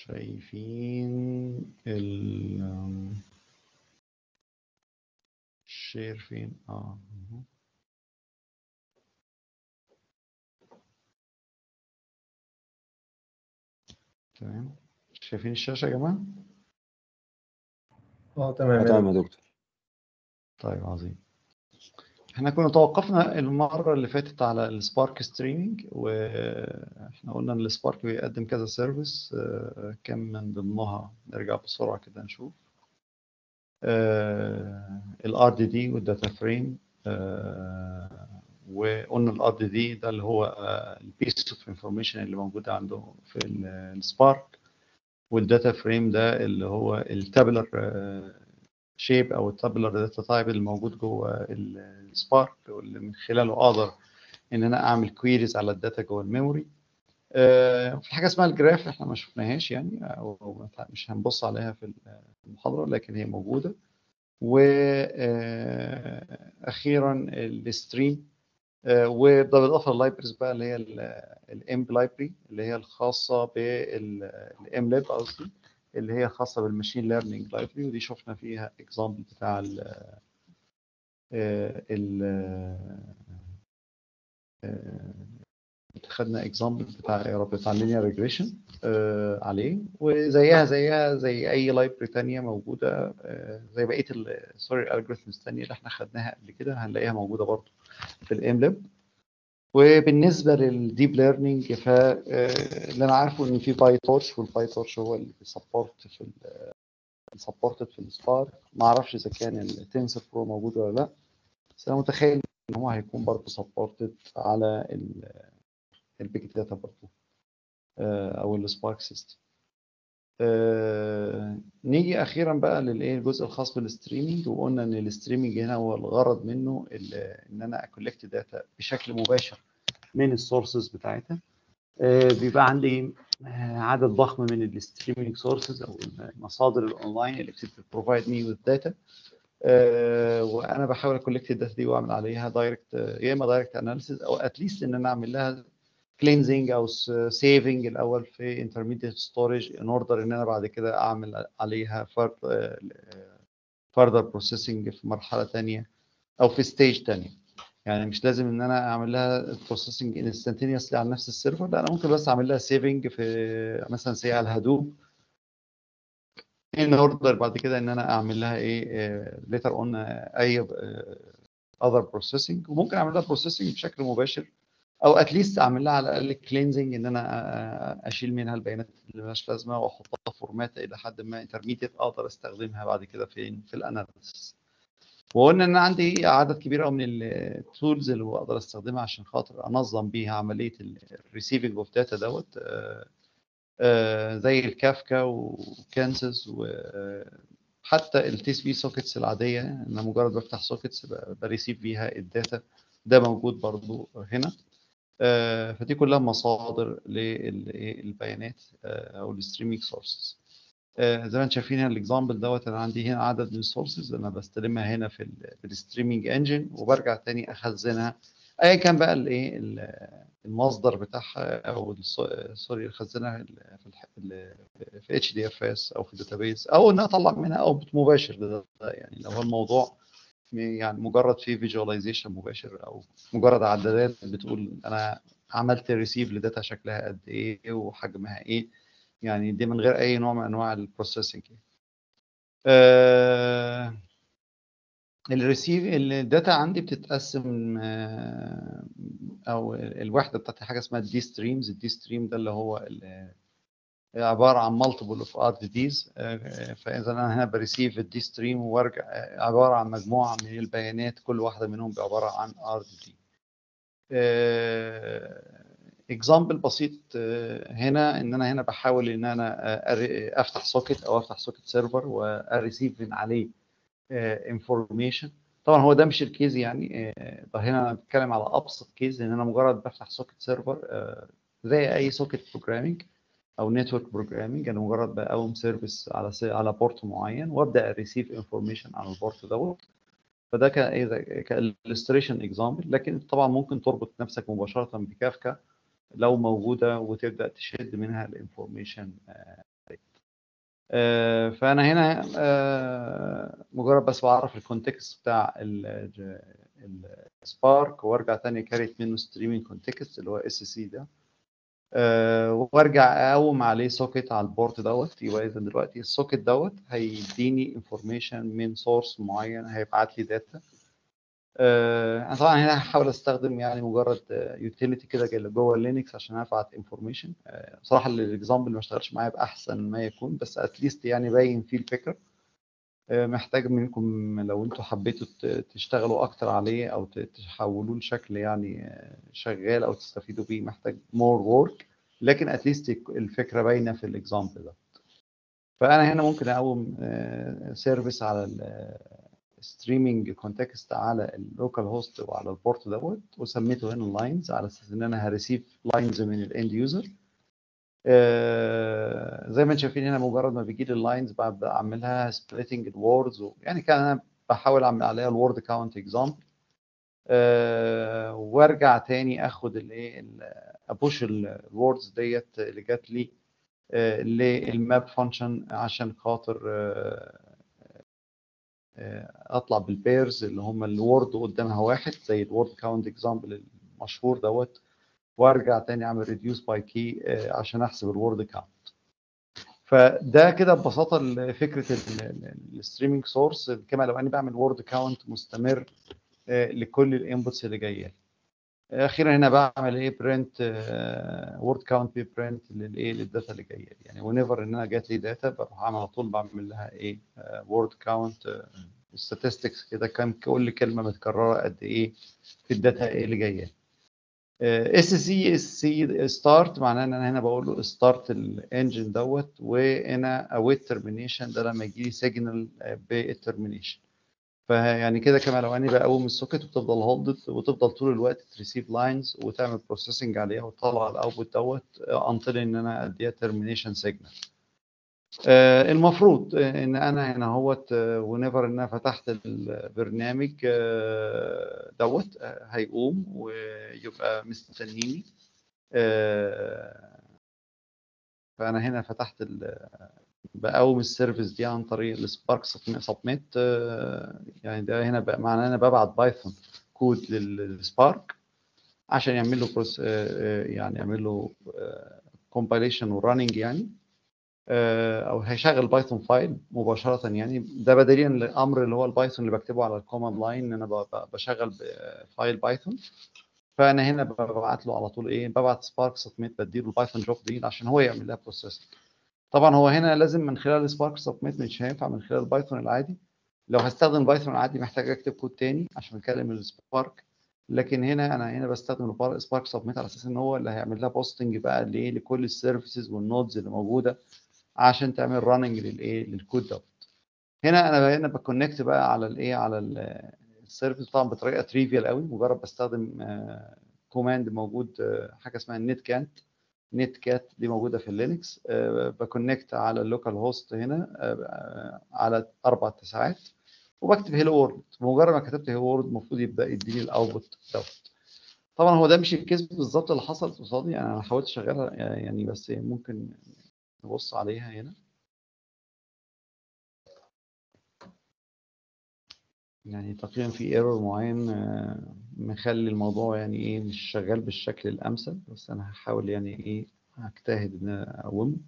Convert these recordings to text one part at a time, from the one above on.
شايفين ال الشير فين اه أهو. تمام شايفين الشاشة يا جماعة؟ اه تمام يا تمام دكتور. يا دكتور طيب عظيم احنا كنا توقفنا المرة اللي فاتت على السبارك ستريمينج واحنا قلنا ان السبارك بيقدم كذا سيرفيس آه، كم من ضمنها نرجع بسرعة كده نشوف الار دي دي والداتا فريم وقلنا الار دي دي ده اللي هو البيس اوف انفورميشن اللي موجود عنده في السبارك والداتا فريم ده اللي هو التابلر شيب او التابلر داتا تايب اللي موجود جوه السبارك واللي من خلاله اقدر ان انا اعمل كويريز على الداتا جوه الميموري آه، في حاجه اسمها الجراف احنا ما شفناهاش يعني او أو مش هنبص عليها في المحاضره لكن هي موجوده واخيرا الستريم وبالاضافه لللايبرز بقى اللي هي الام لايبرري اللي هي الخاصه بالام لاب قصدي اللي هي خاصه بالماشين ليرنينج لايبرري ودي شفنا فيها اكزامبل بتاع ال ال خدنا اكزامبل بتاع يا رب بتاع اللينير ريجريشن عليه وزيها زيها زي اي لايبرري تانية موجوده آه، زي بقيه سوري الالجوريثمز الثانيه اللي احنا خدناها قبل كده هنلاقيها موجوده برضه في الام لاب وبالنسبه للديب ليرنينج فاللي انا عارفه ان في باي تورش والباي تورش هو اللي بيسبورت في سبورتد في السبارك ما اعرفش اذا كان التنسر برو موجود ولا لا بس انا متخيل ان هو هيكون برضه سبورتد على البيج داتا برضه آه، او السبارك سيستم آه، نيجي اخيرا بقى للايه الجزء الخاص بالستريمينج وقلنا ان الستريمينج هنا هو الغرض منه ال- ان انا اكولكت داتا بشكل مباشر من السورسز بتاعتها آه، بيبقى عندي آه، عدد ضخم من الستريمينج سورسز او المصادر الاونلاين اللي بتبروفايد مي وذ داتا وانا بحاول اكولكت الداتا دي واعمل عليها دايركت يا اما دايركت اناليسيز او اتليست ان انا اعمل لها كلينزنج او سيفنج الاول في انترميديت ستورج ان اوردر ان انا بعد كده اعمل عليها فردر بروسيسنج في مرحله ثانيه او في ستيج ثانيه يعني مش لازم ان انا اعمل لها بروسيسنج انستنتينيوسلي على نفس السيرفر لا انا ممكن بس اعمل لها سيفنج في مثلا سي على الهدوب ان اوردر بعد كده ان انا اعمل لها ايه ليتر اون اي اذر بروسيسنج وممكن اعمل لها بروسيسنج بشكل مباشر او اتليست اعمل لها على الاقل كلينزنج ان انا اشيل منها البيانات اللي مالهاش لازمه واحطها فورمات الى حد ما انترميديت اقدر استخدمها بعد كده في في الاناليسيس وقلنا ان انا عندي عدد كبير قوي من التولز اللي بقدر استخدمها عشان خاطر انظم بيها عمليه الريسيفنج اوف داتا دوت آه، آه، زي الكافكا وكانسس وحتى التي اس بي سوكيتس العاديه انا مجرد بفتح سوكيتس بريسيف بيها الداتا ده موجود برضو هنا آه، فدي كلها مصادر للبيانات آه، او الستريمينج سورسز زي ما انتم شايفين هنا الاكزامبل دوت انا عندي هنا عدد من السورسز انا بستلمها هنا في ال في الستريمينج انجن وبرجع تاني اخزنها ايا كان بقى الايه ال- المصدر بتاعها او الس- سوري اخزنها ال- في الح- ال- في اتش دي اف اس او في داتابيز او ان اطلع منها اوتبوت مباشر ده ده يعني لو هو الموضوع يعني مجرد في فيجواليزيشن مباشر او مجرد عدادات بتقول انا عملت ريسيف لداتا شكلها قد ايه وحجمها ايه يعني دي من غير اي نوع من انواع البروسيسنج آه الريسيف الداتا عندي بتتقسم آه، او الوحده بتاعت حاجه اسمها الدي ستريمز الدي ستريم ده اللي هو ال- عباره عن مالتيبل اوف ار دي ديز فاذا انا هنا بريسيف الدي ستريم وارجع آه، عباره عن مجموعه من البيانات كل واحده منهم عباره عن ار دي دي اكزامبل بسيط آه، هنا ان انا هنا بحاول ان انا آه، أري- افتح سوكيت او افتح سوكيت سيرفر واريسيف من عليه انفورميشن طبعا هو ده مش الكيز يعني آه، ده هنا انا بتكلم على ابسط كيز ان انا مجرد بفتح سوكيت سيرفر زي اي سوكيت بروجرامينج او نتورك بروجرامينج انا مجرد بقوم سيرفيس على سي على بورت معين وابدا اريسيف انفورميشن على البورت دوت فده كالستريشن اكزامبل لكن طبعا ممكن تربط نفسك مباشره بكافكا لو موجوده وتبدا تشد منها الانفورميشن آه، فانا هنا آه، مجرد بس بعرف الكونتكست بتاع السبارك وارجع تاني كاريت منه ستريمينج كونتكست اللي هو اس سي ده آه، وارجع اقوم عليه سوكيت على البورت دوت يبقى اذا دلوقتي السوكيت دوت هيديني انفورميشن من سورس معين هيبعت لي داتا انا طبعا هنا هحاول استخدم يعني مجرد يوتيليتي كده اللي جوه لينكس عشان ابعت انفورميشن بصراحه الاكزامبل ما اشتغلش معايا باحسن ما يكون بس اتليست يعني باين فيه الفكره محتاج منكم لو انتوا حبيتوا تشتغلوا اكتر عليه او تحولوه لشكل يعني شغال او تستفيدوا بيه محتاج مور وورك لكن اتليست الفكره باينه في الاكزامبل ده فانا هنا ممكن اقوم سيرفيس على ستريمينج كونتكست على اللوكال هوست وعلى البورت دوت وسميته هنا لاينز على اساس ان انا هريسيف لاينز من الاند يوزر زي ما انتم شايفين هنا مجرد ما بيجي لي اللاينز ببدا اعملها سبليتنج الوردز يعني كان انا بحاول اعمل عليها الورد كاونت اكزامبل وارجع تاني اخد الايه ابوش الوردز ديت اللي جات لي للماب فانكشن عشان خاطر اطلع بالبيرز اللي هم الورد قدامها واحد زي الورد كاونت اكزامبل المشهور دوت وارجع تاني اعمل ريديوس باي كي عشان احسب الورد كاونت فده كده ببساطه فكره الستريمينج سورس كما لو اني بعمل وورد كاونت مستمر لكل الانبوتس اللي جايه لي اخيرا هنا بعمل ايه برنت وورد كاونت بي برنت للايه للداتا اللي جايه لي يعني ونيفر ان انا جات لي داتا بروح اعمل على طول بعمل لها ايه وورد كاونت statistics كده كام كل كلمه متكرره قد ايه في الداتا ايه اللي جايه اس سي اس سي ستارت معناه ان انا هنا بقول له ستارت الانجن دوت وانا اويت ترمينيشن ده لما يجي لي سيجنال بالترمينيشن فيعني كده كما لو اني بقوم السوكت وتفضل هولد وتفضل طول الوقت تريسيف لاينز وتعمل بروسيسنج عليها وتطلع الاوتبوت دوت انطل ان انا اديها ترمينيشن سيجنال آه المفروض ان انا هنا اهوت ونيفر ان انا فتحت البرنامج آه دوت آه هيقوم ويبقى مستنيني فانا هنا فتحت بقوم السيرفيس دي عن طريق السبارك سبميت يعني ده هنا بقى معناه انا ببعت بايثون كود للسبارك عشان يعمل له بروس يعني يعمل له كومبايليشن ورننج يعني او هيشغل بايثون فايل مباشره يعني ده بدليل الامر اللي هو البايثون اللي بكتبه على الكوماند لاين ان انا بشغل فايل بايثون فانا هنا ببعت له على طول ايه ببعت سبارك سبميت بديله البايثون جوب دي عشان هو يعمل لها بروسيسنج طبعا هو هنا لازم من خلال سبارك سبميت مش هينفع من خلال البايثون العادي لو هستخدم البايثون العادي محتاج اكتب كود تاني عشان اكلم السبارك لكن هنا انا هنا بستخدم سبارك سبميت على اساس ان هو اللي هيعمل لها بوستنج بقى لايه لكل السيرفيسز والنودز اللي موجوده عشان تعمل راننج للايه للكود دوت هنا انا هنا بكونكت بقى على الايه على السيرفيس طبعا بطريقه تريفيال قوي مجرد بستخدم كوماند موجود حاجه اسمها النت كانت نت كات دي موجوده في اللينكس أه بكونكت على اللوكال هوست هنا أه على اربع ساعات وبكتب هيلو وورد بمجرد ما كتبت هيلو وورد المفروض يبدا يديني الاوتبوت دوت طبعا هو ده مش الكيس بالظبط اللي حصل قصادي انا حاولت اشغلها يعني بس ممكن نبص عليها هنا يعني تقريبا في ايرور معين مخلي الموضوع يعني ايه مش شغال بالشكل الامثل بس انا هحاول يعني ايه هجتهد ان انا اقومه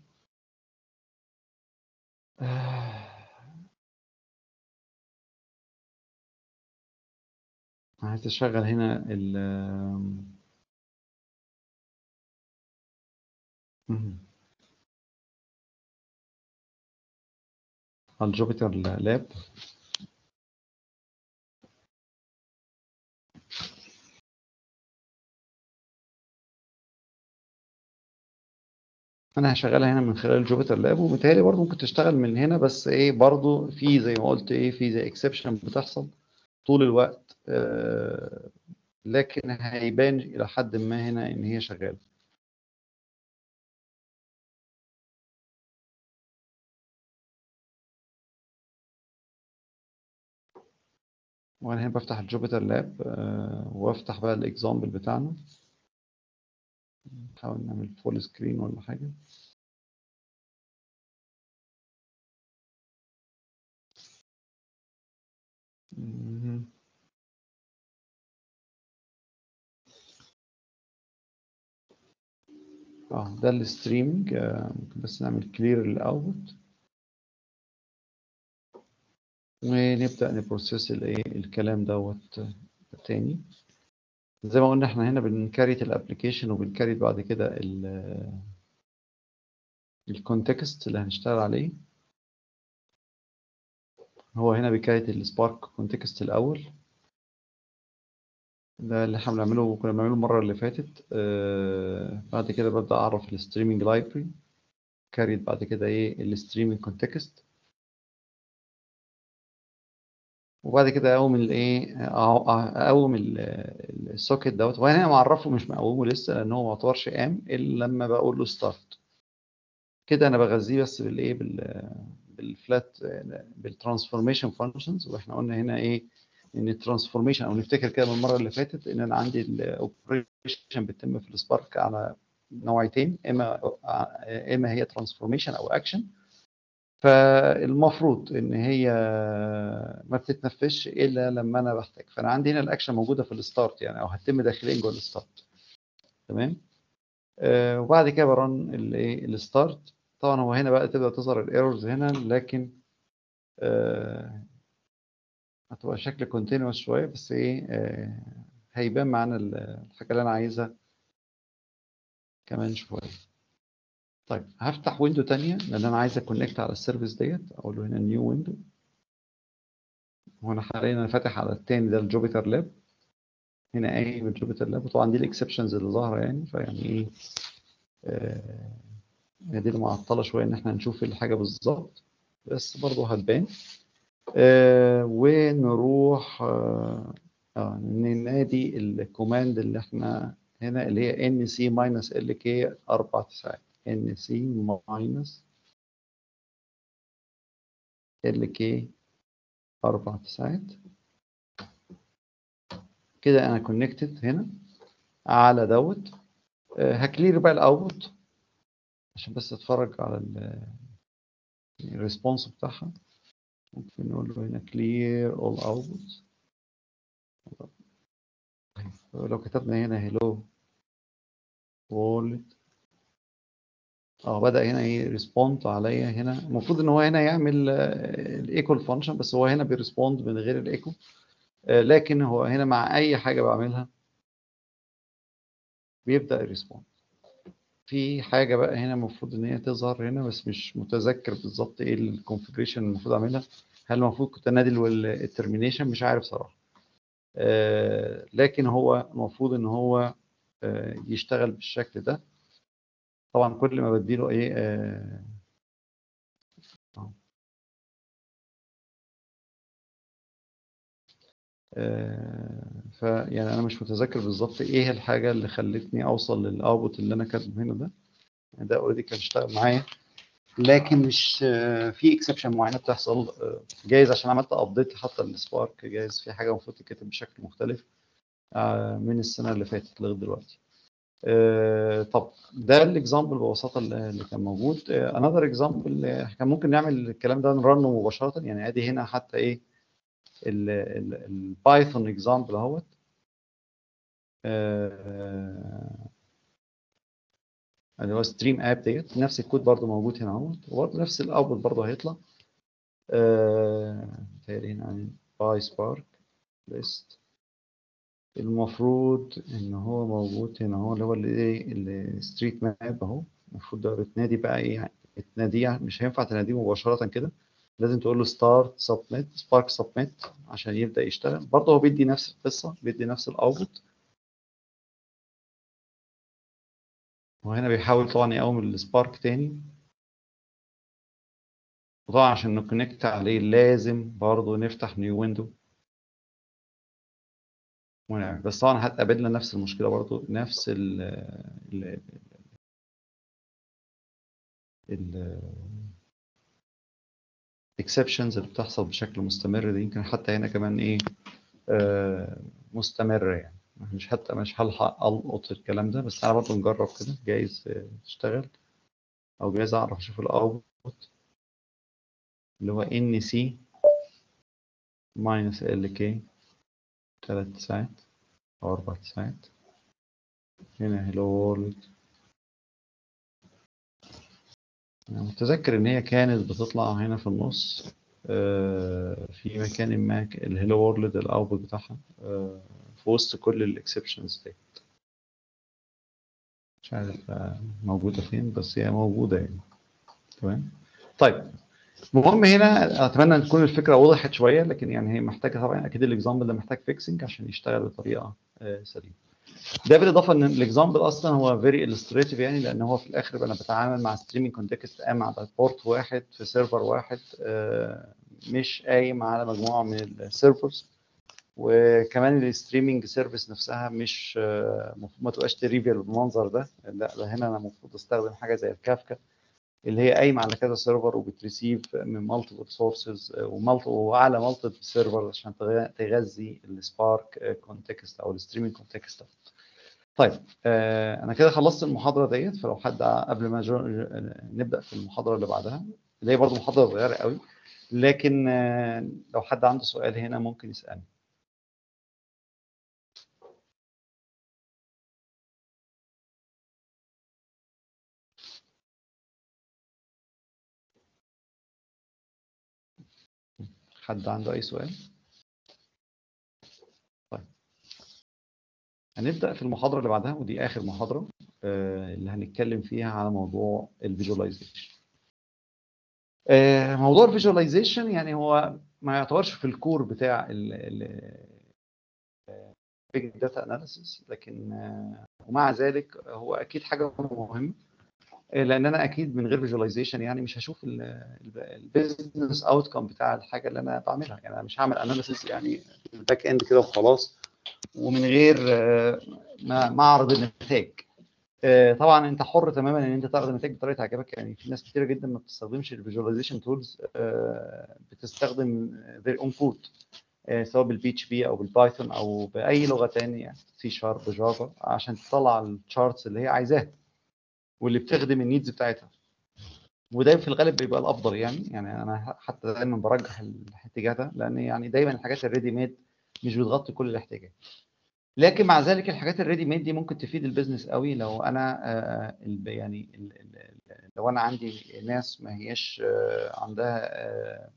عايز اشغل هنا ال الجوبيتر لاب انا هشغلها هنا من خلال جوبيتر لاب ومتهيألي برضه ممكن تشتغل من هنا بس ايه برضه في زي ما قلت ايه في زي اكسبشن بتحصل طول الوقت آه لكن هيبان الى حد ما هنا ان هي شغاله وانا هنا بفتح الجوبيتر لاب آه وافتح بقى الاكزامبل بتاعنا نحاول نعمل فول سكرين ولا حاجه مهم. اه ده الستريمنج آه، ممكن بس نعمل كلير الاوت ونبدأ نبروسيس الايه الكلام دوت آه، تاني زي ما قلنا احنا هنا بنكريت الابلكيشن وبنكريت بعد كده الكونتكست اللي هنشتغل عليه هو هنا بيكريت السبارك كونتكست الاول ده اللي احنا بنعمله كنا بنعمله المره اللي فاتت آه بعد كده ببدا اعرف الستريمنج لايبرري كاريت بعد كده ايه الستريمنج كونتكست وبعد كده اقوم الايه أع- اقوم ال- السوكت دوت وانا معرفه مش مقومه لسه لان هو ما يعتبرش قام الا لما بقول له ستارت كده انا بغذيه بس بالايه بال بالفلات بالترانسفورميشن فانكشنز واحنا قلنا هنا ايه ان الترانسفورميشن او نفتكر كده من المره اللي فاتت ان انا عندي الاوبريشن بتتم في السبارك على نوعيتين اما اما هي ترانسفورميشن او اكشن فالمفروض ان هي ما بتتنفذش الا لما انا بحتاج فانا عندي هنا الاكشن موجوده في الستارت يعني او هتتم داخليا جوه الستارت تمام آه وبعد كده برن الايه الستارت طبعا هو هنا بقى تبدا تظهر الايرورز هنا لكن آه هتبقى شكل كونتينوس شويه بس ايه آه هيبان معانا ال- الحاجه اللي انا عايزها كمان شويه طيب هفتح ويندو تانية لان انا عايز اكونكت على السيرفيس ديت اقول له هنا نيو ويندو هنا حاليا انا فاتح على التاني ده الجوبيتر لاب هنا قايم الجوبيتر لاب وطبعا دي الاكسبشنز اللي ظاهره يعني فيعني ايه آه هي دي اللي معطله شويه ان احنا نشوف الحاجه بالظبط بس برضه هتبان آه ونروح آه آه ننادي الكوماند اللي احنا هنا اللي هي ان سي ماينس ال كي اربع تسعات ان سي ماينس ال كي اربع تسعات كده انا كونكتد هنا على دوت آه، هكلير بقى الاوتبوت عشان بس اتفرج على ال- الريسبونس بتاعها ممكن نقول له هنا clear all outputs لو كتبنا هنا hello world اه بدأ هنا ايه ريسبوند عليا هنا المفروض ان هو هنا يعمل الايكو فانكشن بس هو هنا بيرسبوند من غير الايكو لكن هو هنا مع اي حاجه بعملها بيبدأ يرسبوند في حاجه بقى هنا المفروض ان هي تظهر هنا بس مش متذكر بالظبط ايه الكونفجريشن المفروض اعملها هل المفروض كنت انادي الترمينيشن مش عارف صراحه آه، لكن هو المفروض ان هو آه، يشتغل بالشكل ده طبعا كل ما بديله ايه آه، أهو. آه، فيعني انا مش متذكر بالظبط ايه الحاجه اللي خلتني اوصل للاوتبوت اللي انا كاتبه هنا ده ده اوريدي كان اشتغل معايا لكن مش آه، في اكسبشن معينه بتحصل آه، جايز عشان عملت ابديت حتى للسبارك جايز في حاجه المفروض تتكتب بشكل مختلف آه، من السنه اللي فاتت لغايه دلوقتي آه، طب ده الاكزامبل ببساطه اللي اللي كان موجود انذر اكزامبل كان ممكن نعمل الكلام ده نرنه مباشره يعني ادي هنا حتى ايه البايثون اكزامبل اهوت آه، اللي هو ستريم اب ديت نفس الكود برضو موجود هنا اهوت وبرضه نفس الاوتبوت برضه هيطلع آه، متهيألي هنا عن باي سبارك ليست المفروض ان هو موجود هنا هو اللي هو الايه الستريت ماب اهو المفروض ده بتنادي بقى ايه بتناديه مش هينفع تناديه مباشرة كده لازم تقول له ستارت سبميت سبارك سبميت عشان يبدأ يشتغل برضه هو بيدي نفس القصة بيدي نفس الاوتبوت وهنا بيحاول طبعا يقوم السبارك تاني وطبعا عشان نكونكت عليه لازم برضه نفتح نيو ويندو ونعمل بس طبعا هتقابلنا نفس المشكلة برضه نفس ال ال ال الاكسبشنز اللي بتحصل بشكل مستمر دي يمكن حتى هنا كمان ايه آه مستمرة يعني مش حتى مش هلحق القط الكلام ده بس انا برضه نجرب كده جايز آه، تشتغل او جايز اعرف اشوف الاوتبوت اللي هو ان سي ماينس ال كي ثلاث ساعات او اربع ساعات هنا هلو وورلد انا متذكر ان هي كانت بتطلع هنا في النص آه، في مكان ما ك- الهلو وورلد الاوتبوت بتاعها آه، في وسط كل الاكسبشنز دي مش عارف آه، موجودة فين بس هي موجودة يعني تمام طيب المهم هنا اتمنى ان تكون الفكره وضحت شويه لكن يعني هي محتاجه طبعا اكيد الاكزامبل ده محتاج فيكسنج عشان يشتغل بطريقه آه، سليمه ده بالاضافه ان الاكزامبل اصلا هو فيري illustrative يعني لان هو في الاخر انا بتعامل مع ستريمينج كونتكست قايم على بورت واحد في سيرفر واحد آه، مش قايم على مجموعه من السيرفرز وكمان الستريمينج سيرفيس نفسها مش آه، المفروض ما تبقاش تريفيال بالمنظر ده لا ده هنا انا المفروض استخدم حاجه زي الكافكا اللي هي قايمه على كذا سيرفر وبتريسيف من مالتيبل سورسز واعلى مالتيبل سيرفر عشان تغ- تغذي السبارك كونتكست او الستريمينج كونتكست طيب آه انا كده خلصت المحاضره ديت فلو حد قبل ما جو... نبدا في المحاضره اللي بعدها اللي هي برضه محاضره صغيره قوي لكن آه لو حد عنده سؤال هنا ممكن يسالني حد عنده اي سؤال طيب هنبدا في المحاضره اللي بعدها ودي اخر محاضره آه اللي هنتكلم فيها على موضوع الفيجواليزيشن آه، موضوع الفيجواليزيشن يعني هو ما يعتبرش في الكور بتاع البيج داتا اناليسيس لكن آه، ومع ذلك هو اكيد حاجه مهمه آه، لان انا اكيد من غير فيجواليزيشن يعني مش هشوف البيزنس اوت كم بتاع الحاجه اللي انا بعملها يعني انا مش هعمل اناليسيس يعني الباك اند كده وخلاص ومن غير آه، ما ما اعرض النتائج آه، طبعا انت حر تماما ان انت تعرض النتائج بطريقه تعجبك يعني في ناس كتيره جدا ما بتستخدمش الفيجواليزيشن تولز بتستخدم their own code آه، سواء بالبي اتش بي او بالبايثون او باي لغه ثانيه سي شارب جافا عشان تطلع الشارتس اللي هي عايزاها واللي بتخدم النيدز بتاعتها وده في الغالب بيبقى الافضل يعني يعني انا حتى دايما برجح الاتجاه ده لان يعني دايما الحاجات الريدي ميد مش بتغطي كل الاحتياجات لكن مع ذلك الحاجات الريدي ميد دي ممكن تفيد البيزنس قوي لو انا آه، ال- يعني ال- ال- لو انا عندي ناس ما هياش آه، عندها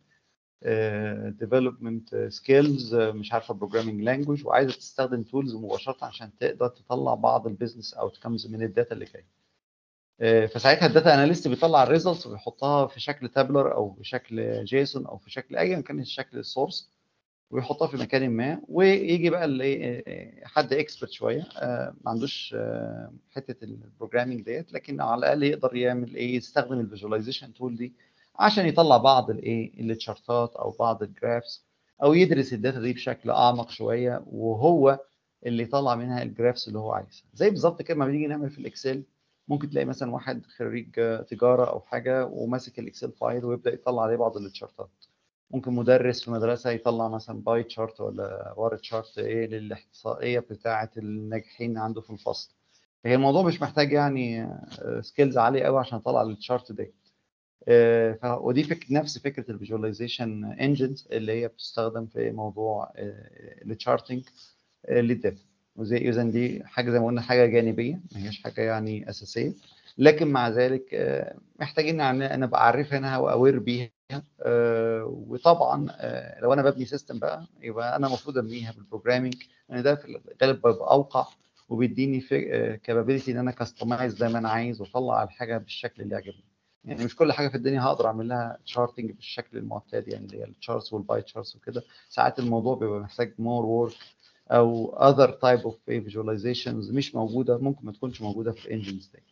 ديفلوبمنت سكيلز مش عارفه بروجرامينج لانجوج وعايزه تستخدم تولز مباشره عشان تقدر تطلع بعض البيزنس اوتكمز من الداتا اللي جايه آه، فساعتها الداتا اناليست بيطلع الريزلتس ويحطها في شكل تابلر او في شكل جيسون او في شكل ايا كان الشكل السورس ويحطها في مكان ما ويجي بقى اللي حد اكسبرت شويه آه، ما عندوش آه، حته البروجرامينج ديت لكن على الاقل يقدر يعمل ايه يستخدم الفيجواليزيشن تول دي عشان يطلع بعض الايه التشارتات او بعض الجرافس او يدرس الداتا دي بشكل اعمق شويه وهو اللي يطلع منها الجرافس اللي هو عايزها زي بالظبط كده ما بنيجي نعمل في الاكسل ممكن تلاقي مثلا واحد خريج آه، تجاره او حاجه وماسك الاكسل فايل ويبدا يطلع عليه بعض التشارتات ممكن مدرس في مدرسه يطلع مثلا باي تشارت ولا بار تشارت ايه للاحصائيه بتاعه الناجحين عنده في الفصل هي الموضوع مش محتاج يعني سكيلز عاليه قوي عشان اطلع التشارت دي آه، ف- ودي فك نفس فكره الفيجواليزيشن انجنز اللي هي بتستخدم في موضوع التشارتنج للداتا وزي اذا دي حاجه زي ما قلنا حاجه جانبيه ما هياش حاجه يعني اساسيه لكن مع ذلك آه، محتاجين ان انا ابقى عارفها انا واوير بيها آه، وطبعا آه، لو انا ببني سيستم بقى يبقى انا المفروض ابنيها بالبروجرامينج لان ده في الغالب بيبقى اوقع وبيديني كابابيلتي ان انا كاستمايز زي ما انا عايز واطلع الحاجه بالشكل اللي يعجبني يعني مش كل حاجه في الدنيا هقدر اعمل لها تشارتنج بالشكل المعتاد يعني اللي هي التشارتس والباي تشارتس وكده ساعات الموضوع بيبقى محتاج مور وورك او other type of visualizations مش موجوده ممكن ما تكونش موجوده في الانجنز دي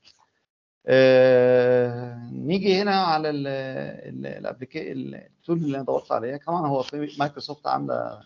آه، نيجي هنا على الابلكيشن التول اللي انا دورت عليها كمان هو في مايكروسوفت عامله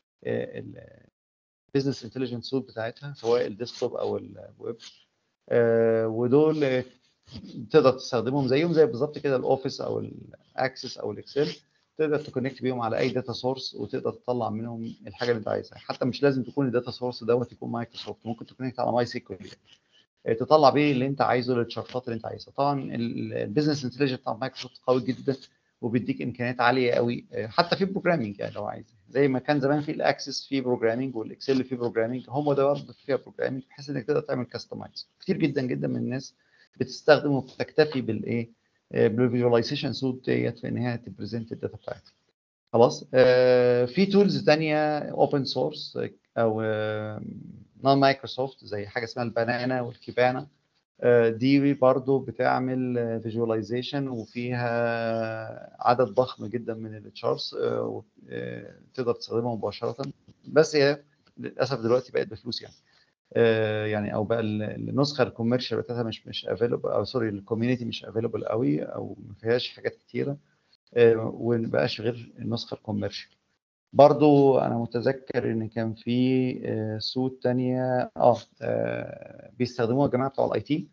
البيزنس انتليجنس سوت بتاعتها سواء الديسكتوب او الويب آه، ودول آه، تقدر تستخدمهم زيهم زي بالظبط كده الاوفيس او الاكسس او الاكسل تقدر تكونكت بيهم على اي داتا سورس وتقدر تطلع منهم الحاجه اللي انت عايزها حتى مش لازم تكون الداتا سورس دوت يكون مايكروسوفت ممكن تكونكت على ماي سيكوال تطلع بيه اللي انت عايزه للشارتات اللي انت عايزها طبعا البيزنس انتليجنس بتاع مايكروسوفت قوي جدا وبيديك امكانيات عاليه قوي حتى في البروجرامينج يعني لو عايز زي ما كان زمان في الاكسس فيه بروجرامينج والاكسل فيه بروجرامينج هم ده برضه فيها بروجرامينج بحيث انك تقدر تعمل كاستمايز كتير جدا جدا من الناس بتستخدم وبتكتفي بالايه بالفيجواليزيشن سوت ديت في ان هي تبريزنت الداتا بتاعتها خلاص آه في تولز ثانيه اوبن سورس او نون مايكروسوفت زي حاجه اسمها البنانا والكيبانا آه دي برضو بتعمل فيجواليزيشن وفيها عدد ضخم جدا من التشارتس آه تقدر تستخدمها مباشره بس هي للاسف دلوقتي بقت بفلوس يعني يعني او بقى النسخه الكوميرشال بتاعتها مش مش افيلبل او سوري الكوميونتي مش افيلبل قوي او ما فيهاش حاجات كتيره ومبقاش غير النسخه الكوميرشال برضو انا متذكر ان كان في سوت تانية اه بيستخدموها الجماعه بتوع الاي تي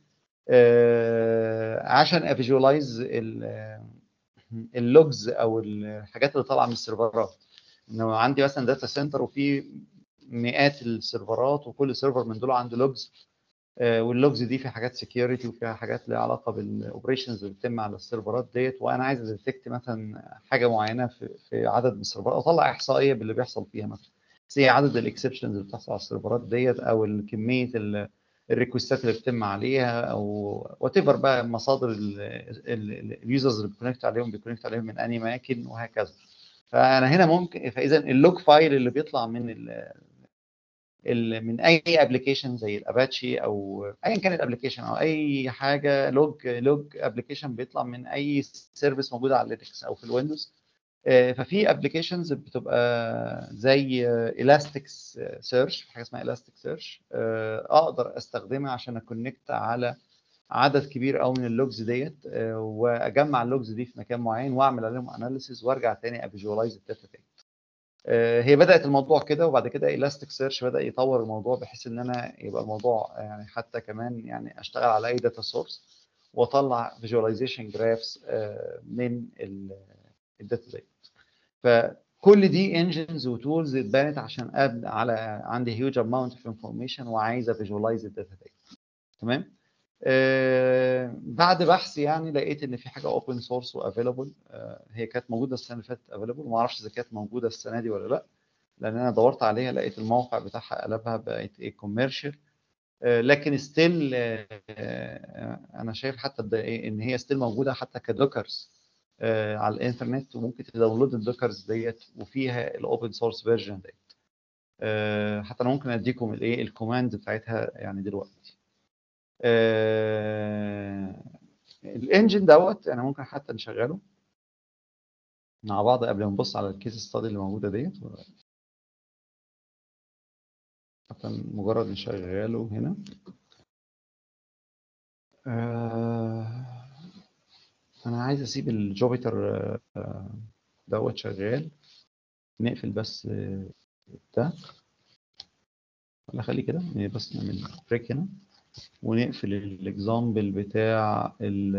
عشان افيجوالايز اللوجز او الحاجات اللي طالعه من السيرفرات انه عندي مثلا داتا سنتر وفي مئات السيرفرات وكل سيرفر من دول عنده لوجز واللوجز دي في حاجات سكيورتي وفيها حاجات ليها علاقه بالاوبريشنز اللي بتتم على السيرفرات ديت وانا عايز اديتكت مثلا حاجه معينه في, في عدد من السيرفرات اطلع احصائيه باللي بيحصل فيها مثلا زي عدد الاكسبشنز اللي بتحصل على السيرفرات ديت او كميه الريكوستات اللي بتتم عليها او وات ايفر بقى مصادر اليوزرز اللي بيكونكت عليهم بيكونكت عليهم من انهي اماكن وهكذا فانا هنا ممكن فاذا اللوج فايل اللي بيطلع من ال من اي ابلكيشن زي الاباتشي او ايا كان الابلكيشن او اي حاجه لوج لوج ابلكيشن بيطلع من اي سيرفيس موجوده على لينكس او في الويندوز ففي ابلكيشنز بتبقى زي الاستيك سيرش حاجه اسمها الاستيك سيرش اقدر استخدمها عشان اكونكت على عدد كبير قوي من اللوجز ديت واجمع اللوجز دي في مكان معين واعمل عليهم اناليسيز وارجع تاني افيجوالايز الداتا تاني هي بدات الموضوع كده وبعد كده ايلاستيك سيرش بدا يطور الموضوع بحيث ان انا يبقى الموضوع يعني حتى كمان يعني اشتغل على اي داتا سورس واطلع فيجواليزيشن جرافس من الداتا ديت فكل دي انجنز وتولز اتبنت عشان ابدا على عندي هيوج اماونت اوف انفورميشن وعايز افيجواليز الداتا ديت تمام آه بعد بحث يعني لقيت ان في حاجه اوبن سورس وافيلبل آه هي كانت موجوده السنه اللي فاتت افيلبل ما اعرفش اذا كانت موجوده السنه دي ولا لا لان انا دورت عليها لقيت الموقع بتاعها قلبها بقت ايه كوميرشال آه لكن ستيل انا شايف حتى إيه ان هي ستيل موجوده حتى كدوكرز على الانترنت وممكن تداونلود الدوكرز ديت وفيها الاوبن سورس فيرجن ديت حتى انا ممكن اديكم الايه الكوماند بتاعتها يعني دلوقتي آه الانجن دوت انا ممكن حتى نشغله مع بعض قبل ما نبص على الكيس ستادي اللي موجوده ديت حتى مجرد نشغله هنا آه انا عايز اسيب الجوبيتر آه دوت شغال نقفل بس ده ولا خليه كده بس نعمل بريك هنا ونقفل الاكزامبل بتاع ال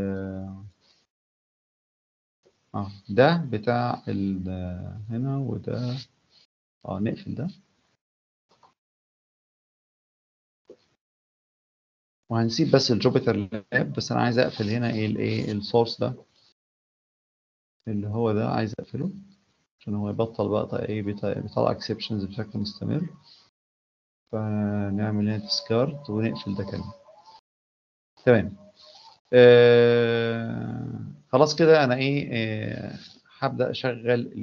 اه ده بتاع ال هنا وده اه نقفل ده وهنسيب بس الجوبيتر لاب بس انا عايز اقفل هنا ايه الايه السورس ده اللي هو ده عايز اقفله عشان هو يبطل بقى ايه بيطلع اكسبشنز بشكل مستمر فنعمل هنا ديسكارد ونقفل ده كمان تمام آه خلاص كده انا ايه آه هبدا اشغل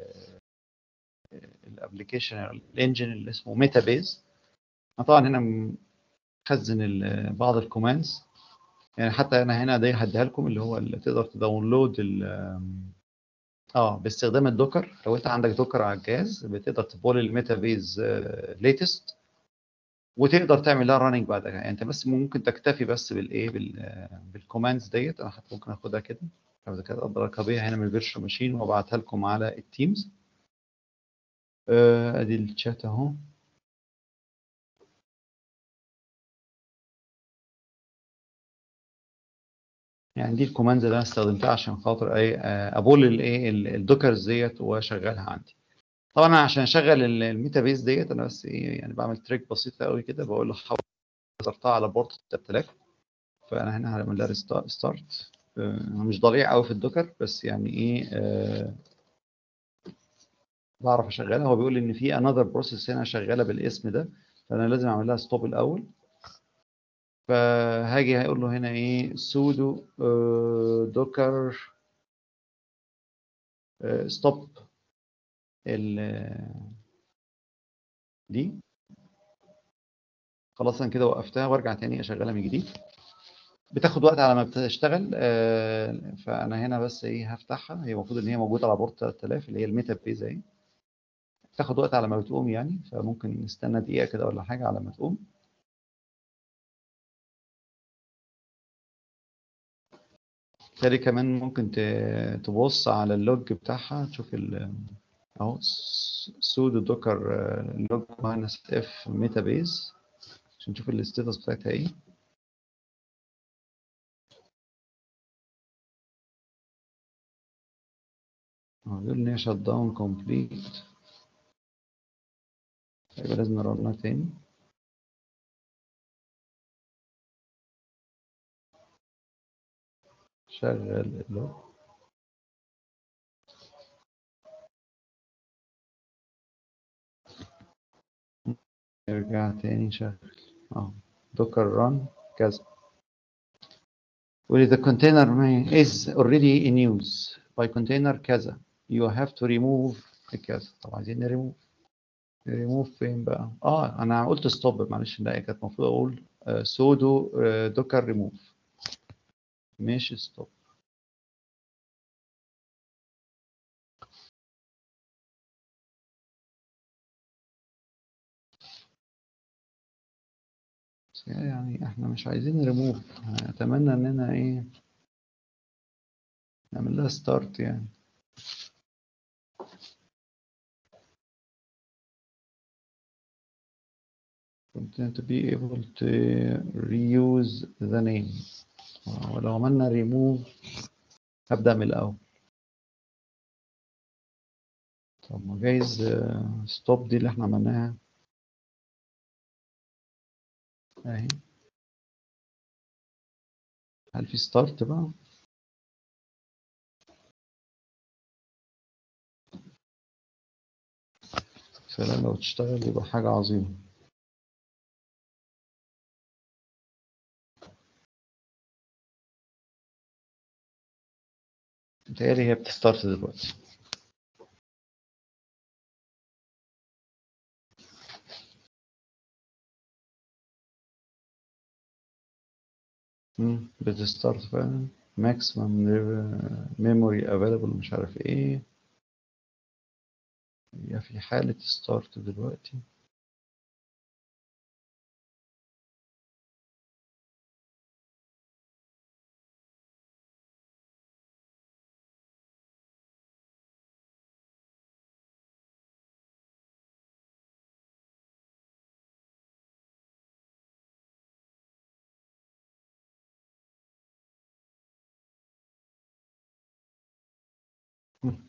الابلكيشن الانجن اللي اسمه ميتا بيز طبعا هنا مخزن بعض الكوماندز يعني حتى انا هنا دي هديها لكم اللي هو اللي تقدر تداونلود اه باستخدام الدوكر لو انت عندك دوكر على الجهاز بتقدر تبول الميتا بيز ليتست وتقدر تعمل لها راننج بعدها يعني انت بس ممكن تكتفي بس بالايه بالكوماندز ديت انا حتى ممكن اخدها كده لو اذا كانت اقدر اكابيها هنا من الفيرشوال ماشين وابعتها لكم على التيمز ادي الشات اهو يعني دي الكوماندز اللي انا استخدمتها عشان خاطر اي ابول الايه الدوكرز ديت واشغلها عندي طبعا انا عشان اشغل الميتا بيز ديت انا بس ايه يعني بعمل تريك بسيطه قوي كده بقول له حاول حضرتها على بورت 3000 فانا هنا هعمل لها ستارت مش ضليع قوي في الدوكر بس يعني ايه آه بعرف اشغلها هو بيقول لي ان في انذر بروسيس هنا شغاله بالاسم ده فانا لازم اعمل لها ستوب الاول فهاجي هيقول له هنا ايه سودو دوكر ستوب ال دي خلاص انا كده وقفتها وارجع تاني اشغلها من جديد بتاخد وقت على ما بتشتغل آه، فانا هنا بس ايه هفتحها هي المفروض ان هي موجوده على بورت 3000 اللي هي الميتا بيز اهي بتاخد وقت على ما بتقوم يعني فممكن نستنى دقيقه كده ولا حاجه على ما تقوم بالتالي كمان ممكن ت- تبص على اللوج بتاعها تشوف ال اهو سودو دوكر لوج ماينس اف ميتا بيز عشان نشوف الستاتس بتاعتها ايه هو بيقول ان هي شت داون كومبليت يبقى لازم نرنها تاني شغل اللوج نرجع تاني نشغل اه دوكر ران كذا with the container may- is already in use by container كذا you have to remove كذا طب عايزين نريموف ريموف فين بقى اه انا قلت ستوب معلش لا كانت المفروض اقول سودو دوكر ريموف مش ستوب يعني احنا مش عايزين ريموف اتمنى اننا ايه نعمل لها ستارت يعني continue to be able to reuse the name ولو عملنا remove هبدأ من الأول طب ما جايز ستوب دي اللي احنا عملناها اهي هل في ستارت بقى فعلا لو تشتغل يبقى حاجة عظيمة متهيألي هي بتستارت دلوقتي مم، بتستارت فعلا maximum memory available مش عارف ايه هي في حالة ستارت دلوقتي مم.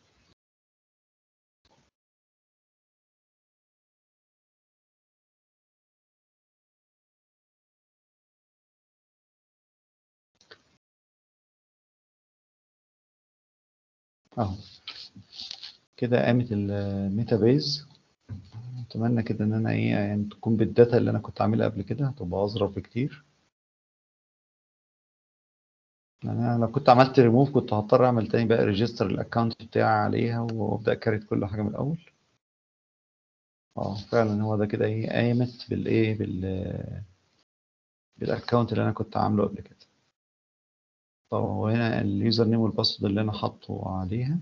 اهو كده قامت الميتا بيز اتمنى كده ان انا ايه يعني تكون بالداتا اللي انا كنت عاملها قبل كده هتبقى اظرف بكتير يعني انا لو كنت عملت ريموف كنت هضطر اعمل تاني بقى ريجستر الاكونت بتاعي عليها وابدا كاريت كل حاجه من الاول اه فعلا هو ده كده ايه قامت بالايه بال بالاكونت اللي انا كنت عامله قبل كده طب هو هنا اليوزر نيم والباسورد اللي انا حاطه عليها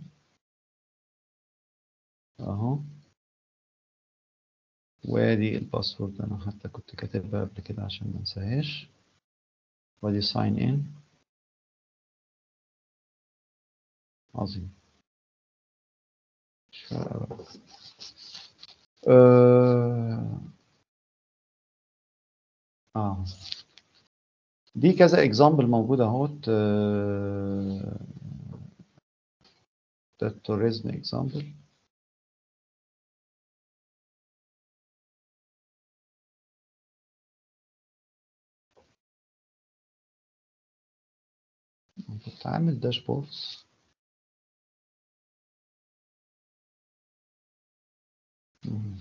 اهو وادي الباسورد انا حتى كنت كاتبها قبل كده عشان ما انساهاش وادي ساين ان عظيم مش فارقة بقى. آه. اه دي كذا اكزامبل موجودة اهوت آه، ده التوريزم اكزامبل كنت عامل داشبوردز مم.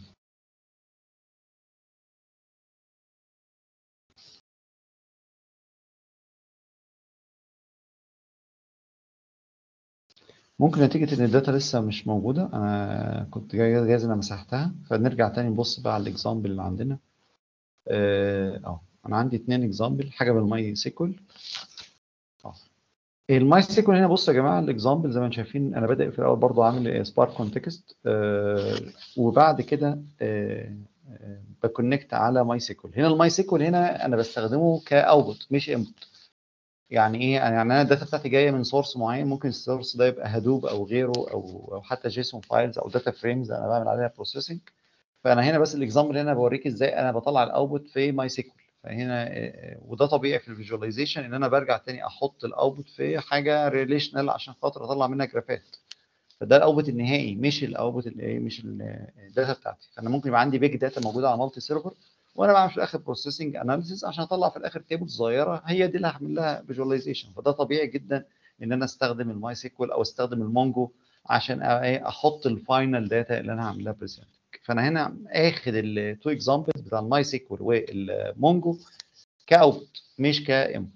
ممكن نتيجة إن الداتا لسه مش موجودة أنا كنت جاي جايز أنا مسحتها فنرجع تاني نبص بقى على الإكزامبل اللي عندنا اه أه أنا عندي اتنين إكزامبل حاجة بالماي سيكول اه الماي سيكول هنا بصوا يا جماعة الإكزامبل زي ما انتم شايفين أنا بادئ في الأول برضو عامل سبارك كونتكست آه وبعد كده آه آه بكونكت على ماي سيكول هنا الماي سيكول هنا أنا بستخدمه كأوتبوت مش انبوت يعني ايه يعني انا الداتا بتاعتي جايه من سورس معين ممكن السورس ده يبقى هدوب او غيره او او حتى جيسون فايلز او داتا فريمز انا بعمل عليها بروسيسنج فانا هنا بس الاكزامبل هنا بوريك ازاي انا بطلع الاوتبوت في ماي سيكول فهنا وده طبيعي في الفيجواليزيشن ان انا برجع تاني احط الاوتبوت في حاجه ريليشنال عشان خاطر اطلع منها جرافات فده الاوتبوت النهائي مش الاوتبوت الايه مش الداتا بتاعتي فانا ممكن يبقى عندي بيج داتا موجوده على مالتي سيرفر وانا بعمل في الاخر بروسيسنج اناليسيس عشان اطلع في الاخر تيبل صغيره هي دي اللي هعمل لها فيجواليزيشن فده طبيعي جدا ان انا استخدم الماي سيكوال او استخدم المونجو عشان احط الفاينل داتا اللي انا هعمل لها بريزنت فانا هنا اخد التو اكزامبلز بتاع الماي سيكوال والمونجو كاوت مش كانبوت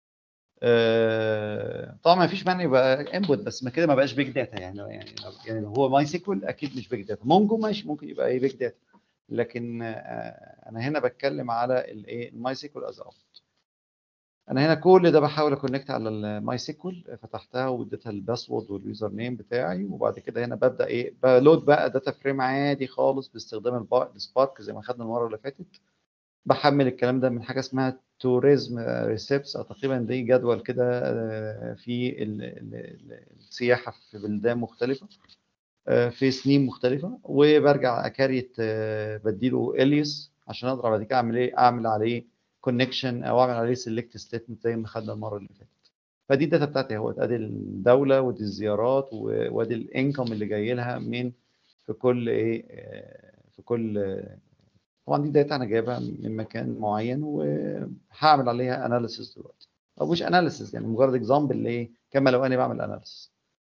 أه طبعا ما فيش مانع يبقى انبوت بس ما كده ما بقاش بيج داتا يعني يعني يعني هو ماي سيكوال اكيد مش بيج داتا مونجو ماشي ممكن يبقى ايه بيج داتا لكن انا هنا بتكلم على الايه الماي سيكوال از اوت انا هنا كل ده بحاول اكونكت على الماي سيكوال فتحتها واديتها الباسورد واليوزر نيم بتاعي وبعد كده هنا ببدا ايه بلود بقى داتا فريم عادي خالص باستخدام السبارك زي ما خدنا المره اللي فاتت بحمل الكلام ده من حاجه اسمها توريزم ريسبس تقريبا دي جدول كده في السياحه في بلدان مختلفه في سنين مختلفه وبرجع اكريت بديله اليس عشان اقدر بعد كده اعمل ايه اعمل عليه كونكشن او اعمل عليه سيلكت ستيتمنت زي ما خدنا المره اللي فاتت فدي الداتا بتاعتي اهوت ادي الدوله ودي الزيارات وادي الانكم اللي جاي لها من في كل ايه في كل طبعا دي داتا انا جايبها من مكان معين وهعمل عليها اناليسيس دلوقتي او مش اناليسيس يعني مجرد اكزامبل لايه كما لو انا بعمل اناليسيس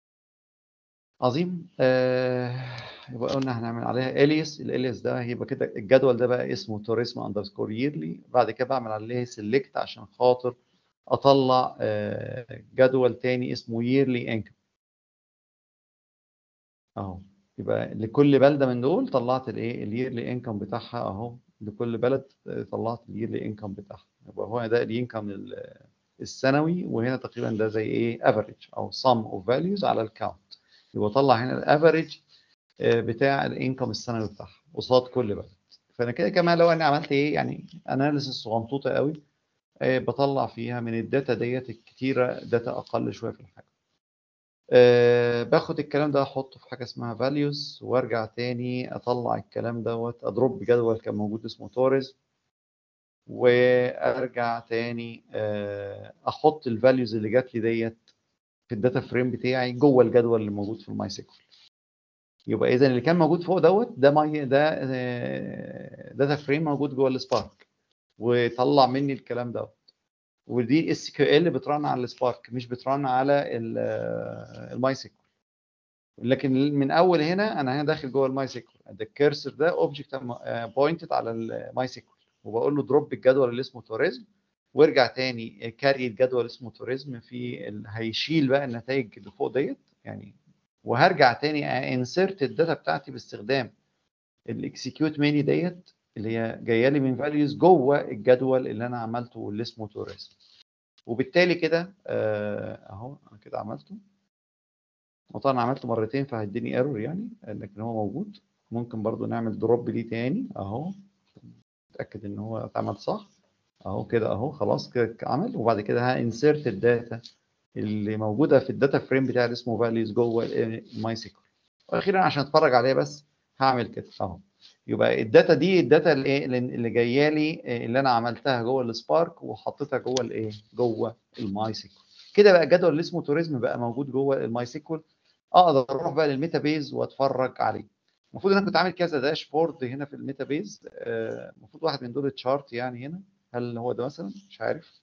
عظيم آه يبقى قلنا هنعمل عليها اليس الاليس ده هيبقى كده الجدول ده بقى اسمه توريزم اندرسكور ييرلي بعد كده بعمل عليه سيلكت عشان خاطر اطلع آه جدول تاني اسمه ييرلي انكم اهو يبقى لكل بلده من دول طلعت الايه الييرلي انكم بتاعها اهو لكل بلد طلعت الييرلي انكم بتاعها يبقى هو ده الانكم السنوي وهنا تقريبا ده زي ايه افريج او sum اوف فاليوز على الكاونت يبقى طلع هنا الافريج بتاع الانكم السنوي بتاعها قصاد كل بلد فانا كده كمان لو انا عملت ايه يعني اناليسيس صغنطوطه قوي بطلع فيها من الداتا ديت الكتيره داتا اقل شويه في الحجم أه باخد الكلام ده احطه في حاجه اسمها values وارجع تاني اطلع الكلام دوت اضرب بجدول كان موجود اسمه توريز وارجع تاني أه احط الفاليوز اللي جات لي ديت في الداتا فريم بتاعي جوه الجدول اللي موجود في الماي سيكول يبقى اذا اللي كان موجود فوق دوت ده ماي ده داتا فريم موجود جوه السبارك وطلع مني الكلام دوت ودي اس كيو ال بترن على السبارك مش بترن على الماي سيكول لكن من اول هنا انا هنا داخل جوه الماي سيكول ده الكيرسر ده اوبجكت بوينتد على الماي سيكول وبقول له دروب الجدول اللي اسمه توريزم وارجع تاني كاري الجدول اسمه توريزم في ال... هيشيل بقى النتائج اللي فوق ديت يعني وهرجع تاني انسرت الداتا بتاعتي باستخدام الاكسكيوت ماني ديت اللي هي جايه لي من فاليوز جوه الجدول اللي انا عملته واللي اسمه توريزم وبالتالي كده اهو انا كده عملته وطبعا عملته مرتين فهيديني ايرور يعني لكن هو موجود ممكن برضو نعمل دروب ليه تاني اهو اتاكد ان هو اتعمل صح اهو كده اهو خلاص كده عمل وبعد كده هانسرت الداتا اللي موجوده في الداتا فريم بتاعي اللي اسمه فاليوز جوه الماي سيكول واخيرا عشان اتفرج عليه بس هعمل كده اهو يبقى الداتا دي الداتا اللي ايه اللي جايه لي اللي انا عملتها جوه السبارك وحطيتها جوه الايه جوه الماي سيكول كده بقى الجدول اللي اسمه توريزم بقى موجود جوه الماي سيكول اقدر اروح بقى للميتا بيز واتفرج عليه المفروض انا كنت عامل كذا داشبورد هنا في الميتا بيز المفروض واحد من دول تشارت يعني هنا هل هو ده مثلا مش عارف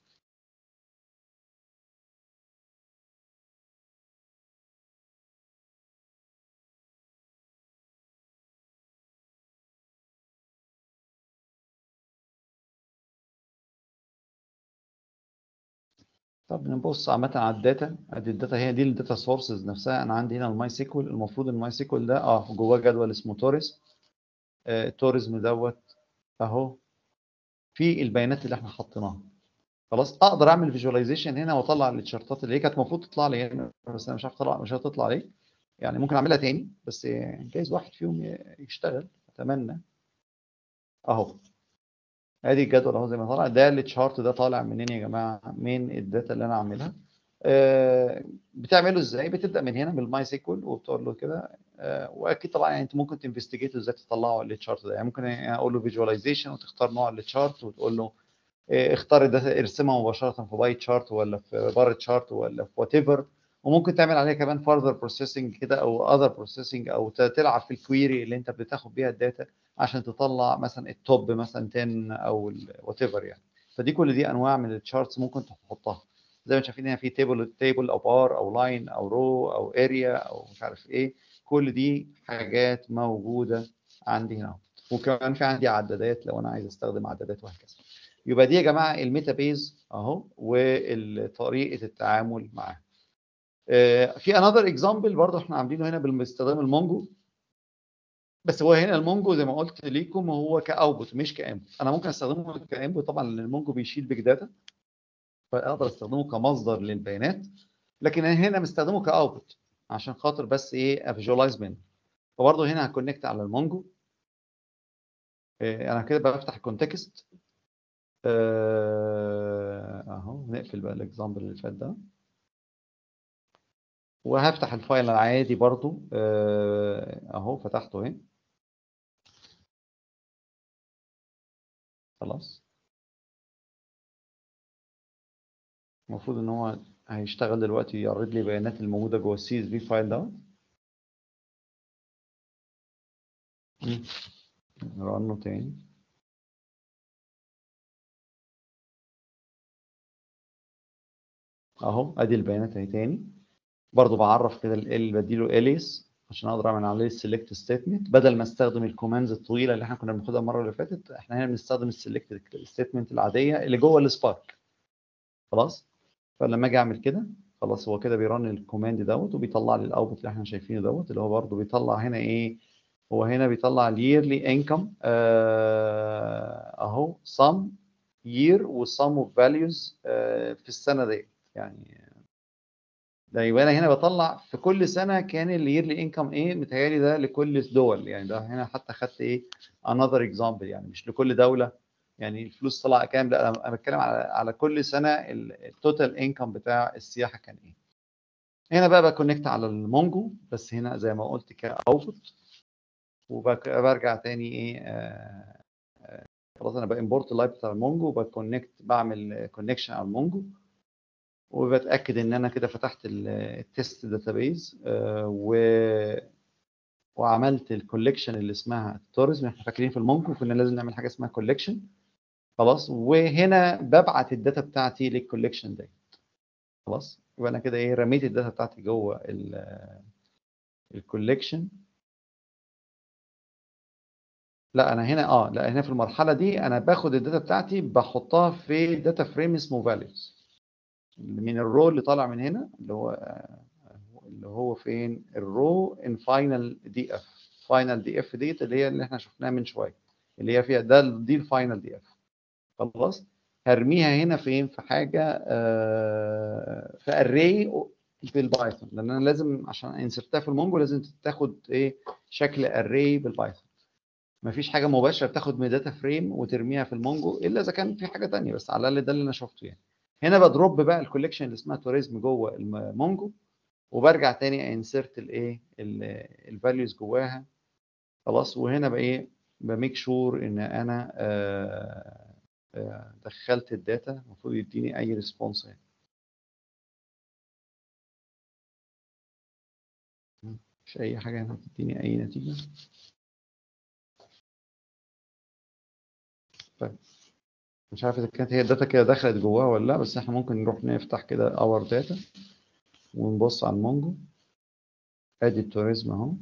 طب نبص عامة على الداتا ادي الداتا هي دي الداتا سورسز نفسها انا عندي هنا الماي سيكوال المفروض الماي سيكوال ده اه جواه جدول اسمه توريس آه التوريزم دوت اهو في البيانات اللي احنا حطيناها خلاص اقدر اعمل فيجواليزيشن هنا واطلع التشارتات اللي هي كانت المفروض تطلع لي هنا بس انا مش عارف تطلع مش هتطلع ليه يعني ممكن اعملها تاني بس جايز واحد فيهم يشتغل اتمنى اهو ادي الجدول اهو زي ما طالع ده التشارت ده طالع منين يا جماعه من الداتا اللي انا عاملها آه بتعمله ازاي بتبدا من هنا بالماي سيكوال وبتقول له كده آه واكيد طبعا يعني انت ممكن تنفستيجيت ازاي تطلعوا التشارت ده يعني ممكن اقول له فيجواليزيشن وتختار نوع التشارت وتقول له آه اختار الداتا ارسمها مباشره في باي تشارت ولا في بار تشارت ولا في وات ايفر وممكن تعمل عليها كمان فurther بروسيسنج كده او اذر بروسيسنج او تلعب في الكويري اللي انت بتاخد بيها الداتا عشان تطلع مثلا التوب مثلا 10 او وات ايفر يعني فدي كل دي انواع من التشارتس ممكن تحطها زي ما شايفين هنا في تيبل تيبل او بار او لاين او رو او اريا او مش عارف ايه كل دي حاجات موجوده عندي هنا وكمان في عندي عدادات لو انا عايز استخدم عدادات وهكذا يبقى دي يا جماعه الميتا بيز اهو وطريقه التعامل معاها في انذر اكزامبل برضه احنا عاملينه هنا باستخدام المونجو بس هو هنا المونجو زي ما قلت ليكم هو كاوتبوت مش كانبوت انا ممكن استخدمه كانبوت طبعا لان المونجو بيشيل بيج داتا فاقدر استخدمه كمصدر للبيانات لكن انا هنا مستخدمه كاوتبوت عشان خاطر بس ايه افيجوالايز منه فبرضه هنا هكونكت على المونجو انا كده بفتح الكونتكست اهو نقفل بقى الاكزامبل اللي فات ده وهفتح الفايل العادي برضو اهو فتحته اهي خلاص المفروض ان هو هيشتغل دلوقتي يعرض لي بيانات الموجوده جوه السي اس في فايل دوت رنه تاني اهو ادي البيانات اهي تاني برضو بعرف كده ال بديله اليس عشان اقدر اعمل عليه السلكت ستيتمنت بدل ما استخدم الكوماندز الطويله اللي احنا كنا بناخدها المره اللي فاتت احنا هنا بنستخدم السلكت ستيتمنت العاديه اللي جوه السبارك خلاص فلما اجي اعمل كده خلاص هو كده بيرن الكوماند دوت وبيطلع لي الاوتبوت اللي احنا شايفينه دوت اللي هو برضو بيطلع هنا ايه هو هنا بيطلع اليرلي انكم اهو sum year وsum of values آه في السنه ديت يعني ده يبقى انا هنا بطلع في كل سنه كان اليرلي انكم ايه متهيألي ده لكل الدول يعني ده هنا حتى خدت ايه انذر اكزامبل يعني مش لكل دوله يعني الفلوس طلع كام لا انا بتكلم على على كل سنه التوتال انكم بتاع السياحه كان ايه هنا بقى بكونكت على المونجو بس هنا زي ما قلت كاوتبوت وبرجع تاني ايه آه آه خلاص انا بامبورت اللايف بتاع المونجو وبكونكت بعمل كونكشن على المونجو وبتاكد ان انا كده فتحت التست داتابيز و وعملت الكوليكشن اللي اسمها توريزم احنا فاكرين في المونجو كنا لازم نعمل حاجه اسمها كوليكشن خلاص وهنا ببعت الداتا بتاعتي للكوليكشن ديت خلاص يبقى انا كده ايه رميت الداتا بتاعتي جوه الكوليكشن لا انا هنا اه لا هنا في المرحله دي انا باخد الداتا بتاعتي بحطها في داتا فريم اسمه فاليوز من الرو اللي طالع من هنا اللي هو اللي هو فين الرو ان فاينل دي اف فاينل دي اف ديت اللي هي اللي احنا شفناها من شويه اللي هي فيها ده دي الفاينل دي اف خلاص هرميها هنا فين في حاجه آه في اري في البايثون لان انا لازم عشان انسرتها في المونجو لازم تاخد ايه شكل اري بالبايثون مفيش حاجه مباشره بتاخد من داتا فريم وترميها في المونجو الا اذا كان في حاجه ثانيه بس على الاقل ده اللي انا شفته يعني هنا بضرب بقى الكوليكشن اللي اسمها توريزم جوه المونجو وبرجع تاني انسرت الايه الفاليوز جواها خلاص وهنا بقى ايه بميك شور ان انا آآ آآ دخلت الداتا المفروض يديني اي ريسبونس يعني مش اي حاجه هنا بتديني اي نتيجه طيب مش عارف اذا كانت هي الداتا كده دخلت جواها ولا لا بس احنا ممكن نروح نفتح كده اور داتا ونبص على المونجو ادي التوريزم اهو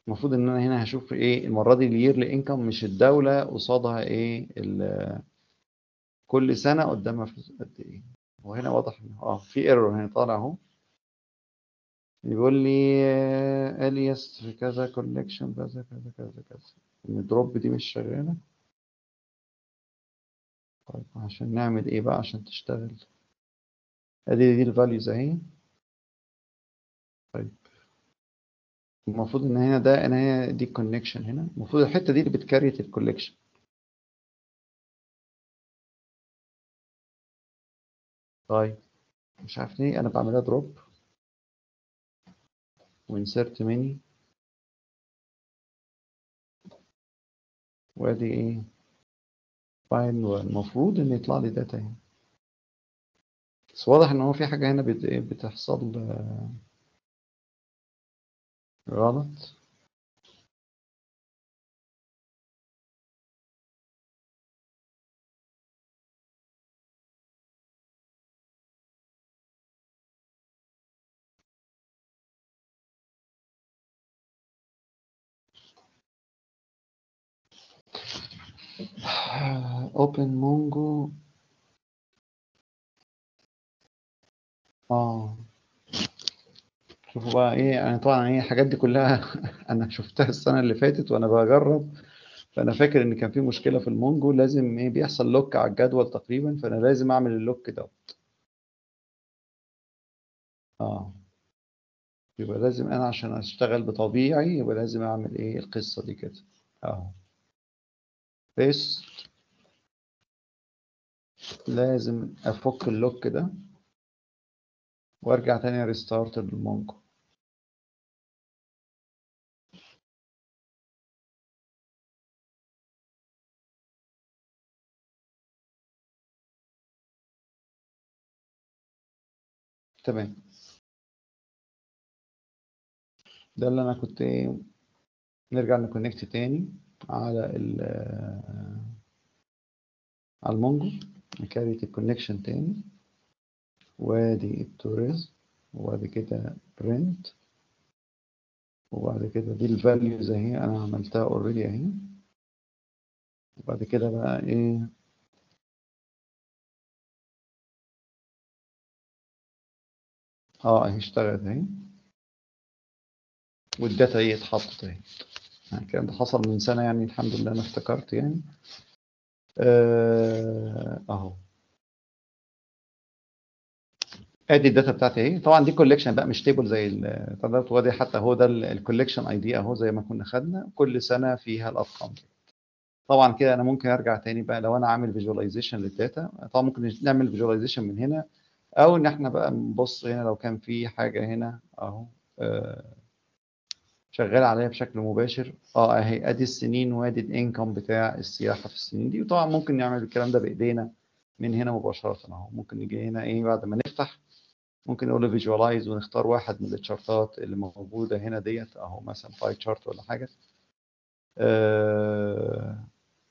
المفروض ان انا هنا هشوف ايه المره دي الييرلي انكم مش الدوله قصادها ايه ال- كل سنه قدامها فلوس قد ايه وهنا واضح ان اه في ايرور هنا طالع اهو يقول لي آه، الياس في كذا كولكشن كذا كذا كذا كذا الدروب دي مش شغاله طيب عشان نعمل ايه بقى عشان تشتغل ادي دي الفاليوز اهي طيب المفروض ان هنا ده ان هي دي الكونكشن هنا المفروض الحته دي اللي بتكريت الكولكشن طيب مش عارف ليه انا بعملها دروب وانسرت مني وادي ايه فايل والمفروض ان يطلع لي داتا هنا بس واضح ان هو في حاجه هنا بت- إيه بتحصل آه، غلط اوبن مونجو اه شوفوا بقى ايه انا طبعا ايه الحاجات دي كلها انا شفتها السنه اللي فاتت وانا بجرب فانا فاكر ان كان في مشكله في المونجو لازم ايه بيحصل لوك على الجدول تقريبا فانا لازم اعمل اللوك ده اه يبقى لازم انا عشان اشتغل بطبيعي يبقى لازم اعمل ايه القصه دي كده اهو بس لازم افك اللوك ده وارجع تاني ريستارت للمونجو تمام ده اللي انا كنت ايه نرجع نكونكت تاني على ال على المونجو نكريت الكونكشن تاني وادي التوريز وبعد كده برنت وبعد كده دي الفاليوز اهي انا عملتها اوريدي اهي وبعد كده بقى ايه اه اهي اشتغلت اهي والداتا اهي اتحطت اهي يعني الكلام ده حصل من سنة يعني الحمد لله انا افتكرت يعني آه، اهو ادي الداتا بتاعتي اهي طبعا دي كوليكشن بقى مش تيبل زي التدرج وادي حتى هو ده الكوليكشن اي دي اهو زي ما كنا خدنا كل سنه فيها الارقام دي طبعا كده انا ممكن ارجع تاني بقى لو انا عامل فيجواليزيشن للداتا طبعا ممكن نعمل فيجواليزيشن من هنا او ان احنا بقى نبص هنا لو كان في حاجه هنا اهو آه، شغال عليها بشكل مباشر اه اهي ادي السنين وادي الانكم بتاع السياحه في السنين دي وطبعا ممكن نعمل الكلام ده بايدينا من هنا مباشره اهو ممكن نيجي هنا ايه بعد ما نفتح ممكن نقول له فيجوالايز ونختار واحد من التشارتات اللي موجوده هنا ديت اهو مثلا باي تشارت ولا حاجه آه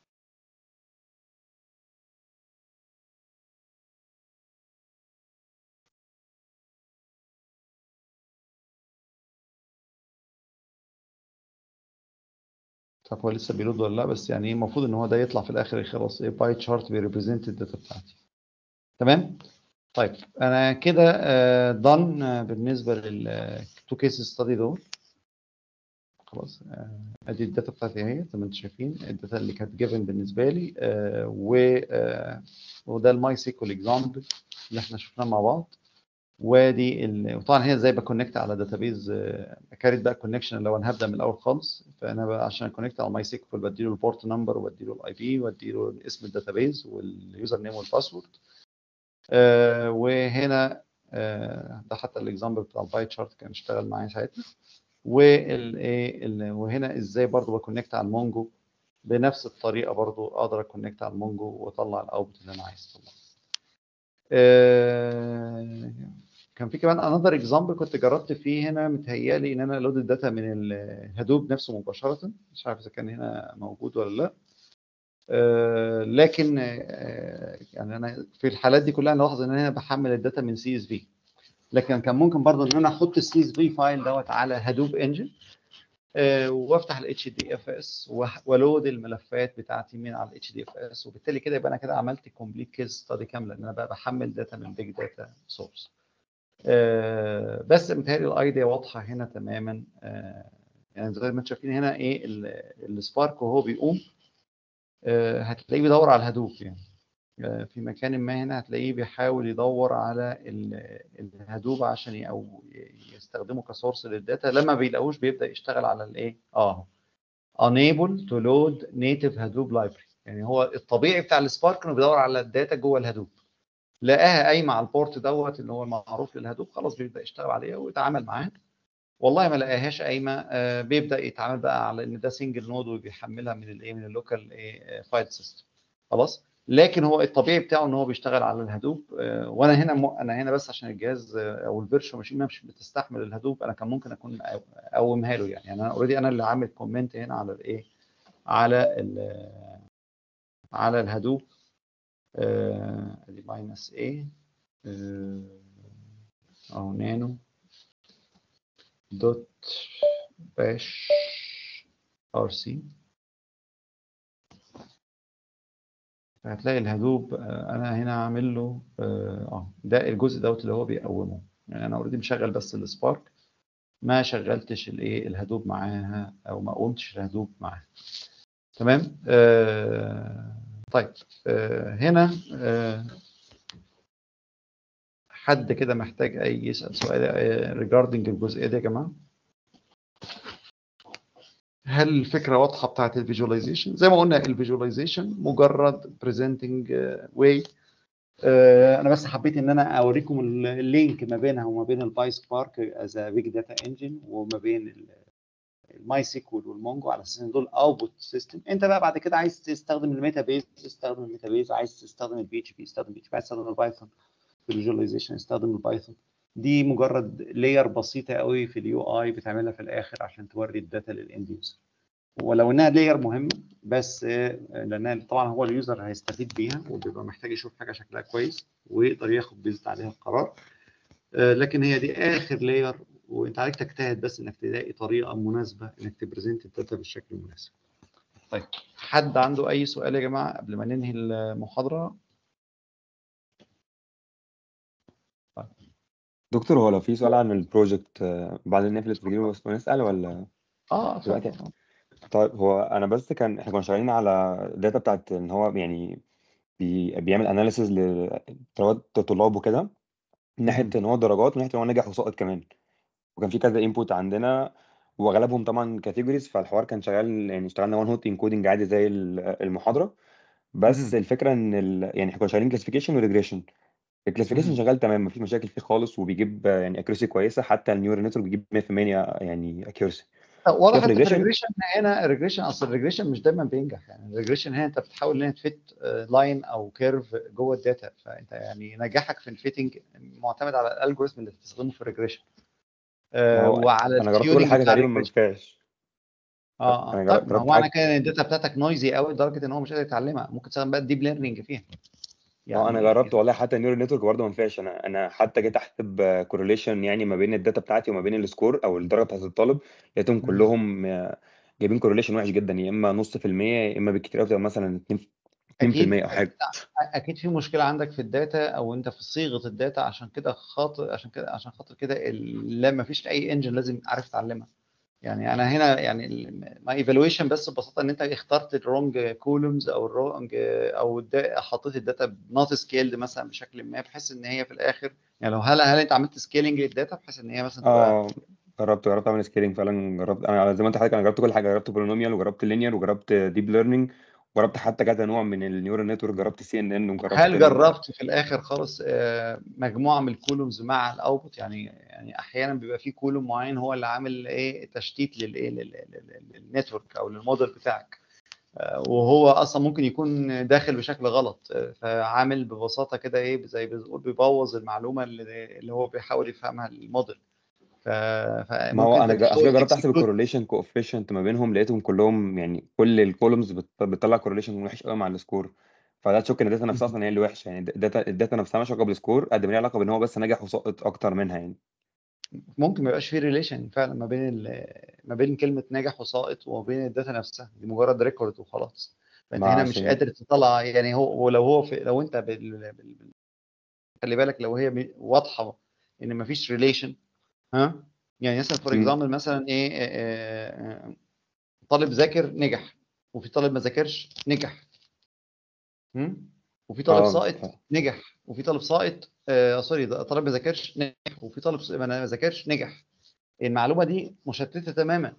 طب هو لسه بيرد ولا لا بس يعني ايه المفروض ان هو ده يطلع في الاخر خلاص ايه باي تشارت بيريبريزنت الداتا بتاعتي تمام طيب انا كده دان بالنسبه للتو كيس ستادي دول خلاص آه، ادي الداتا بتاعتي اهي زي ما انتم شايفين الداتا اللي كانت جيفن بالنسبه لي آه، و آه، وده الماي سيكول اكزامبل اللي احنا شفناه مع بعض وادي ال... وطبعا هنا ازاي بكونكت على داتابيز كاريت بقى كونكشن لو انا هبدا من الاول خالص فانا بقى عشان اكونكت على ماي سيكول بديله البورت نمبر وبديله الاي بي واديله اسم الداتابيز واليوزر نيم والباسورد آه وهنا آه ده حتى الاكزامبل بتاع الباي تشارت كان اشتغل معايا ساعتها والايه وهنا ازاي برضو بكونكت على المونجو بنفس الطريقه برضو اقدر اكونكت على المونجو واطلع الاوتبوت اللي انا عايز اطلعه آه، كان في كمان انذر اكزامبل كنت جربت فيه هنا متهيالي ان انا لود الداتا من الهدوب نفسه مباشره مش عارف اذا كان هنا موجود ولا لا آه، لكن آه، يعني انا في الحالات دي كلها نلاحظ ان انا بحمل الداتا من سي اس في لكن كان ممكن برضه ان انا احط السي اس في فايل دوت على هدوب انجن آه، وافتح الاتش دي اف اس ولود الملفات بتاعتي من على الاتش دي اف اس وبالتالي كده يبقى انا كده عملت كومبليت كيس ستادي كامله ان انا بقى بحمل داتا من بيج داتا سورس بس متهيألي الايديا واضحه هنا تماما آه، يعني زي ما انتم شايفين هنا ايه السبارك وهو بيقوم آه، هتلاقيه بيدور على الهدوب يعني آه، في مكان ما هنا هتلاقيه بيحاول يدور على الهدوب عشان او يستخدمه كسورس للداتا لما بيلاقوش بيبدا يشتغل على الايه اه unable to load native Hadoop library يعني هو الطبيعي بتاع السبارك انه بيدور على الداتا جوه الهدوب لقاها قايمه على البورت دوت اللي هو المعروف للهدوب خلاص بيبدا يشتغل عليها ويتعامل معاها والله ما لقاهاش قايمه آه، بيبدا يتعامل بقى على ان ده سنجل نود وبيحملها من الايه من اللوكال فايل سيستم خلاص لكن هو الطبيعي بتاعه ان هو بيشتغل على الهدوب آه، وانا هنا م... انا هنا بس عشان الجهاز آه، او الفيرشوال ماشين مش بتستحمل الهدوب انا كان ممكن اكون اقومها له يعني يعني انا اوريدي انا اللي عامل كومنت هنا على الايه على ال على الهدوب ادي ماينس ايه او نانو دوت باش ار سي هتلاقي الهدوب آه، انا هنا عامل له اه, آه، ده الجزء دوت اللي هو بيقومه يعني انا اوريدي مشغل بس السبارك ما شغلتش الايه الهدوب معاها او ما قومتش الهدوب معاها تمام آه طيب آه هنا آه حد كده محتاج اي يسال سؤال ريجاردنج آه، الجزئيه دي يا جماعه هل الفكره واضحه بتاعت الفيجواليزيشن زي ما قلنا الفيجواليزيشن مجرد بريزنتنج واي انا بس حبيت ان انا اوريكم اللينك ما بينها وما بين الباي سبارك از بيج داتا انجن وما بين الماي سيكول والمونجو على اساس ان دول اوتبوت سيستم انت بقى بعد كده عايز تستخدم الميتا بيز تستخدم الميتا بيز عايز تستخدم البي اتش بي تستخدم البي اتش بي عايز تستخدم البايثون في الفيجواليزيشن استخدم البايثون دي مجرد لاير بسيطه قوي في اليو اي بتعملها في الاخر عشان توري الداتا للاند يوزر ولو انها لاير مهمه بس لان طبعا هو اليوزر هيستفيد بيها وبيبقى محتاج يشوف حاجه شكلها كويس ويقدر ياخد بيزد عليها القرار لكن هي دي اخر لاير وانت عليك تجتهد بس انك تلاقي طريقه مناسبه انك تبريزنت الداتا بالشكل المناسب. طيب حد عنده اي سؤال يا جماعه قبل ما ننهي المحاضره؟ دكتور هو لو في سؤال عن البروجكت بعد ما نقفل التسجيل نسأل ولا اه دلوقتي طيب هو انا بس كان احنا كنا شغالين على الداتا بتاعت ان هو يعني بي... بيعمل اناليسز لدرجات الطلاب وكده من ناحيه ان هو درجات ومن ناحيه ان هو نجح وسقط كمان وكان في كذا انبوت عندنا واغلبهم طبعا كاتيجوريز فالحوار كان شغال يعني اشتغلنا وان هوت انكودنج عادي زي المحاضره بس الفكره ان ال... يعني احنا كنا شغالين كلاسيفيكيشن وريجريشن الكلاسيفيكيشن شغال تمام مفيش مشاكل فيه خالص وبيجيب يعني اكيورسي كويسه حتى النيورال نتورك بيجيب 100% يعني اكيورسي واضح ان الريجريشن هنا الريجريشن اصل الريجريشن مش دايما بينجح يعني الريجريشن هنا انت بتحاول ان تفت لاين او كيرف جوه الداتا فانت يعني نجاحك في الفيتنج معتمد على الالجوريثم اللي بتستخدمه في الريجريشن آه وعلى انا جربت كل حاجه تقريبا ما نفعش اه اه طيب ما هو معنى كده ان الداتا بتاعتك نويزي قوي لدرجه ان هو مش قادر يتعلمها ممكن تستخدم بقى الديب ليرنينج فيها يعني انا جربت والله حتى النيورال نتورك برضه ما نفعش انا انا حتى جيت احسب كورليشن يعني ما بين الداتا بتاعتي وما بين السكور او الدرجه بتاعت الطالب لقيتهم كلهم جايبين كورليشن وحش جدا يا اما نص في المية يا اما بالكتير قوي مثلا 2 2% او حاجه اكيد في مشكله عندك في الداتا او انت في صيغه الداتا عشان كده خاطر عشان كده عشان خاطر كده لا ما فيش اي انجن لازم عارف تعلمها يعني انا هنا يعني ما ايفالويشن بس ببساطه ان انت اخترت الرونج كولومز او الرونج او حطيت الداتا نوت سكيلد مثلا بشكل ما بحيث ان هي في الاخر يعني لو هل هل انت عملت سكيلنج للداتا بحيث ان هي مثلا اه جربت جربت اعمل سكيلنج فعلا جربت انا زي ما انت حضرتك انا جربت كل حاجه جربت بولينوميال وجربت لينير وجربت ديب ليرنينج جربت حتى كذا نوع من النيورال نتورك جربت سي ان ان وجربت هل جربت في الاخر خالص آه، مجموعه من الكولومز مع الاوتبوت يعني يعني احيانا بيبقى في كولوم معين هو اللي عامل ايه تشتيت للايه للنتورك او للموديل بتاعك آه، وهو اصلا ممكن يكون داخل بشكل غلط آه، فعامل ببساطه كده ايه زي بيقول بيبوظ المعلومه اللي هو بيحاول يفهمها الموديل ف... ما هو انا جربت احسب الكورليشن كوفيشنت ما بينهم لقيتهم كلهم يعني كل الكولومز بتطلع كورليشن وحش قوي مع السكور فده تشك ان الداتا نفسها اصلا هي اللي وحشه يعني الداتا الداتا نفسها مش علاقه بالسكور قد ما هي علاقه بان هو بس نجح وسقط اكتر منها يعني ممكن ما يبقاش في ريليشن فعلا ما بين ال- ما بين كلمه ناجح وساقط وما بين الداتا نفسها دي مجرد ريكورد وخلاص فانت ما هنا مش عشان- قادر تطلع يعني هو ولو هو في لو انت بال... بال... بال... خلي بالك لو هي ب- واضحه ان ما فيش ريليشن ها يعني مثلا فور مم. اكزامبل مثلا ايه آه، آه، طالب ذاكر نجح وفي طالب ما ذاكرش نجح هم؟ وفي طالب اه ساقط ف- نجح وفي طالب ساقط آه سوري ده طالب ما ذاكرش نجح وفي طالب س- ما ذاكرش نجح المعلومه دي مشتته تماما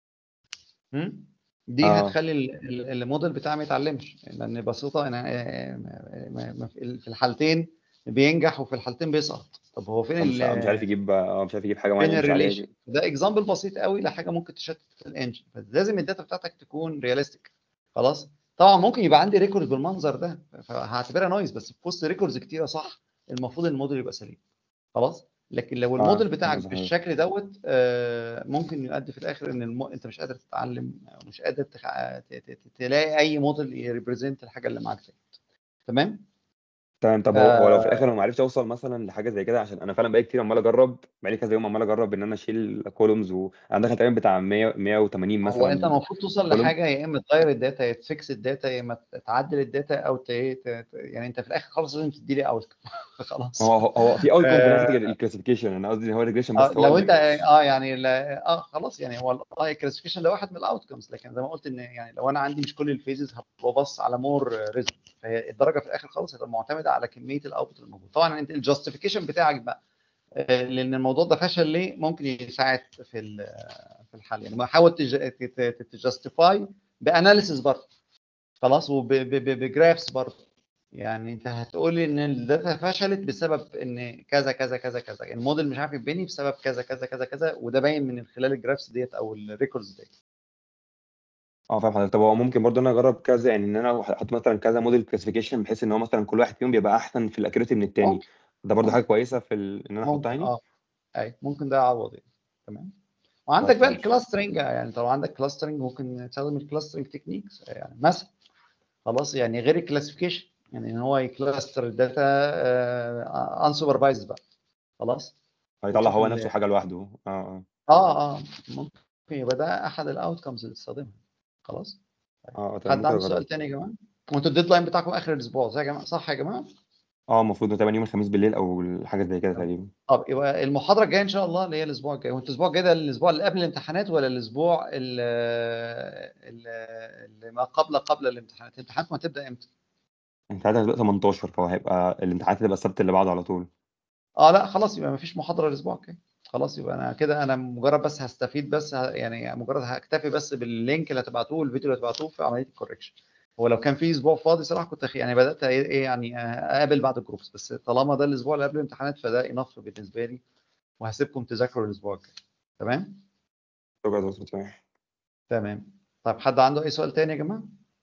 هم؟ دي اه هتخلي ال- ال- الموديل بتاعي ما يتعلمش لان ببساطه انا آه، ما- ما- ما- في الحالتين بينجح وفي الحالتين بيسقط طب هو فين مش مش عارف ال يجيب اه مش عارف يجيب حاجه فين معينه يمشي عليها الريليشن ده اكزامبل بسيط قوي لحاجه ممكن تشتت الانجن فلازم الداتا بتاعتك تكون رياليستيك خلاص طبعا ممكن يبقى عندي ريكورد بالمنظر ده فهعتبرها نويز بس في وسط ريكوردز كتيره صح المفروض الموديل يبقى سليم خلاص لكن لو اه الموديل بتاعك صحيح بالشكل دوت آه، ممكن يؤدي في الاخر ان الم... انت مش قادر تتعلم أو مش قادر تخ... ت- ت- ت- تلاقي اي موديل يريبريزنت الحاجه اللي معاك ديت تمام تمام طب هو هو لو في آه، الاخر انا ما عرفتش اوصل مثلا لحاجه زي كده عشان انا فعلا بقالي كتير عمال اجرب بقالي كذا يوم عمال اجرب ان انا اشيل كولومز وانا داخل تقريبا بتاع 100 180 هو انت مثلا المفروض توصل كولوم لحاجه يا اما تغير الداتا يا تفكس الداتا يا اما تعدل الداتا او ت... ت... ت- يعني انت في الاخر خلاص لازم تدي لي اوت خلاص هو هو هو في اوت كوم في ناحيه آه، الكلاسيفيكيشن انا قصدي ان هو الريجريشن آه، بس هو لو اللي انت اه يعني لا اه خلاص يعني هو الاي كلاسيفيكيشن ده واحد من الاوتكمز لكن زي ما قلت ان يعني لو انا عندي مش كل الفيزز هبص على مور ريزم فهي الدرجه في الاخر خالص هتبقى معتمده على كميه الاوتبوت الموجود طبعا انت الجاستيفيكيشن بتاعك بقى آه، لان الموضوع ده فشل ليه ممكن يساعد في ال- في الحل يعني ما حاول تجاستيفاي باناليسيس برضه خلاص وبجرافس برضه يعني انت هتقول لي ان الداتا فشلت بسبب ان كذا كذا كذا كذا الموديل مش عارف يتبني بسبب كذا كذا كذا كذا وده باين من خلال الجرافس ديت او الريكوردز ديت اه فاهم حضرتك طب هو ممكن برضه انا اجرب كذا يعني ان انا احط مثلا كذا موديل كلاسيفيكيشن بحيث ان هو مثلا كل واحد فيهم بيبقى احسن في الاكيوريتي من التاني ممكن ده برضه ممكن حاجه كويسه في ال... ان انا احطها ممكن يعني اه اي ممكن ده يعوض يعني تمام وعندك طيب بقى تمام الكلاسترنج يعني طبعا عندك كلاسترنج ممكن تستخدم الكلاسترنج تكنيكس يعني مثلا خلاص يعني غير الكلاسيفيكيشن يعني ان هو يكلاستر الداتا ان سوبرفايزد بقى خلاص هيطلع وتشوف هو ال- نفسه حاجه لوحده اه اه اه اه ممكن يبقى ده احد الاوتكمز اللي تستخدمها خلاص اه آه، تمام حد ممكن عنده اجرب سؤال تاني يا جماعه وانتوا الديدلاين بتاعكم اخر الاسبوع صح يا جماعه صح يا جماعه اه المفروض تقريبا يوم الخميس بالليل او حاجه زي كده تمام. تقريبا طب يبقى المحاضره الجايه ان شاء الله اللي هي الاسبوع الجاي وانتوا الاسبوع الجاي ده الاسبوع اللي قبل الامتحانات ولا الاسبوع اللي, اللي ما قبل قبل الامتحانات الامتحاناتكم هتبدا امتى امتحانات هتبقى 18 فهو هيبقى الامتحانات هتبقى السبت اللي بعده على طول اه لا خلاص يبقى ما فيش محاضره الاسبوع الجاي خلاص يبقى انا كده انا مجرد بس هستفيد بس ه- يعني مجرد هكتفي بس باللينك اللي هتبعتوه الفيديو اللي هتبعتوه في عمليه الكوركشن هو لو كان في اسبوع فاضي صراحه كنت أخ- يعني بدات ايه إيه يعني اقابل بعض الجروبس بس طالما ده الاسبوع اللي قبل الامتحانات فده انف بالنسبه لي وهسيبكم تذاكروا الاسبوع الجاي تمام شكرا يا دكتور تمام تمام طيب حد عنده اي سؤال تاني يا جماعه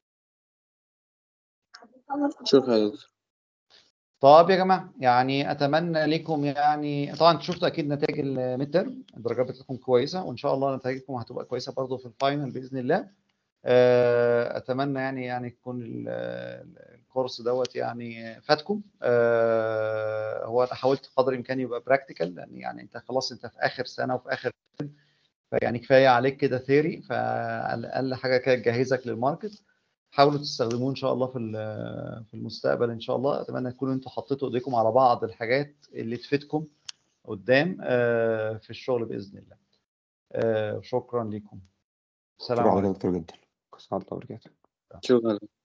شكرا يا دكتور طب يا جماعه يعني اتمنى لكم يعني طبعا شفتوا اكيد نتائج الميد ترم الدرجات بتاعتكم كويسه وان شاء الله نتائجكم هتبقى كويسه برضه في الفاينل باذن الله آه، اتمنى يعني يعني يكون ال- ال- الكورس دوت يعني فاتكم آه، هو انا حاولت قدر الامكان يبقى براكتيكال لان يعني انت خلاص انت في اخر سنه وفي اخر فيعني كفايه عليك كده ثيوري فاقل حاجه كده تجهزك للماركت حاولوا تستخدموه ان شاء الله في ال- في المستقبل ان شاء الله اتمنى تكونوا انتوا حطيتوا ايديكم على بعض الحاجات اللي تفيدكم قدام آه، في الشغل باذن الله آه، شكرا لكم السلام شكرا عليكم حضرتك يا دكتور جدا شكرا الله وبركاته شكرا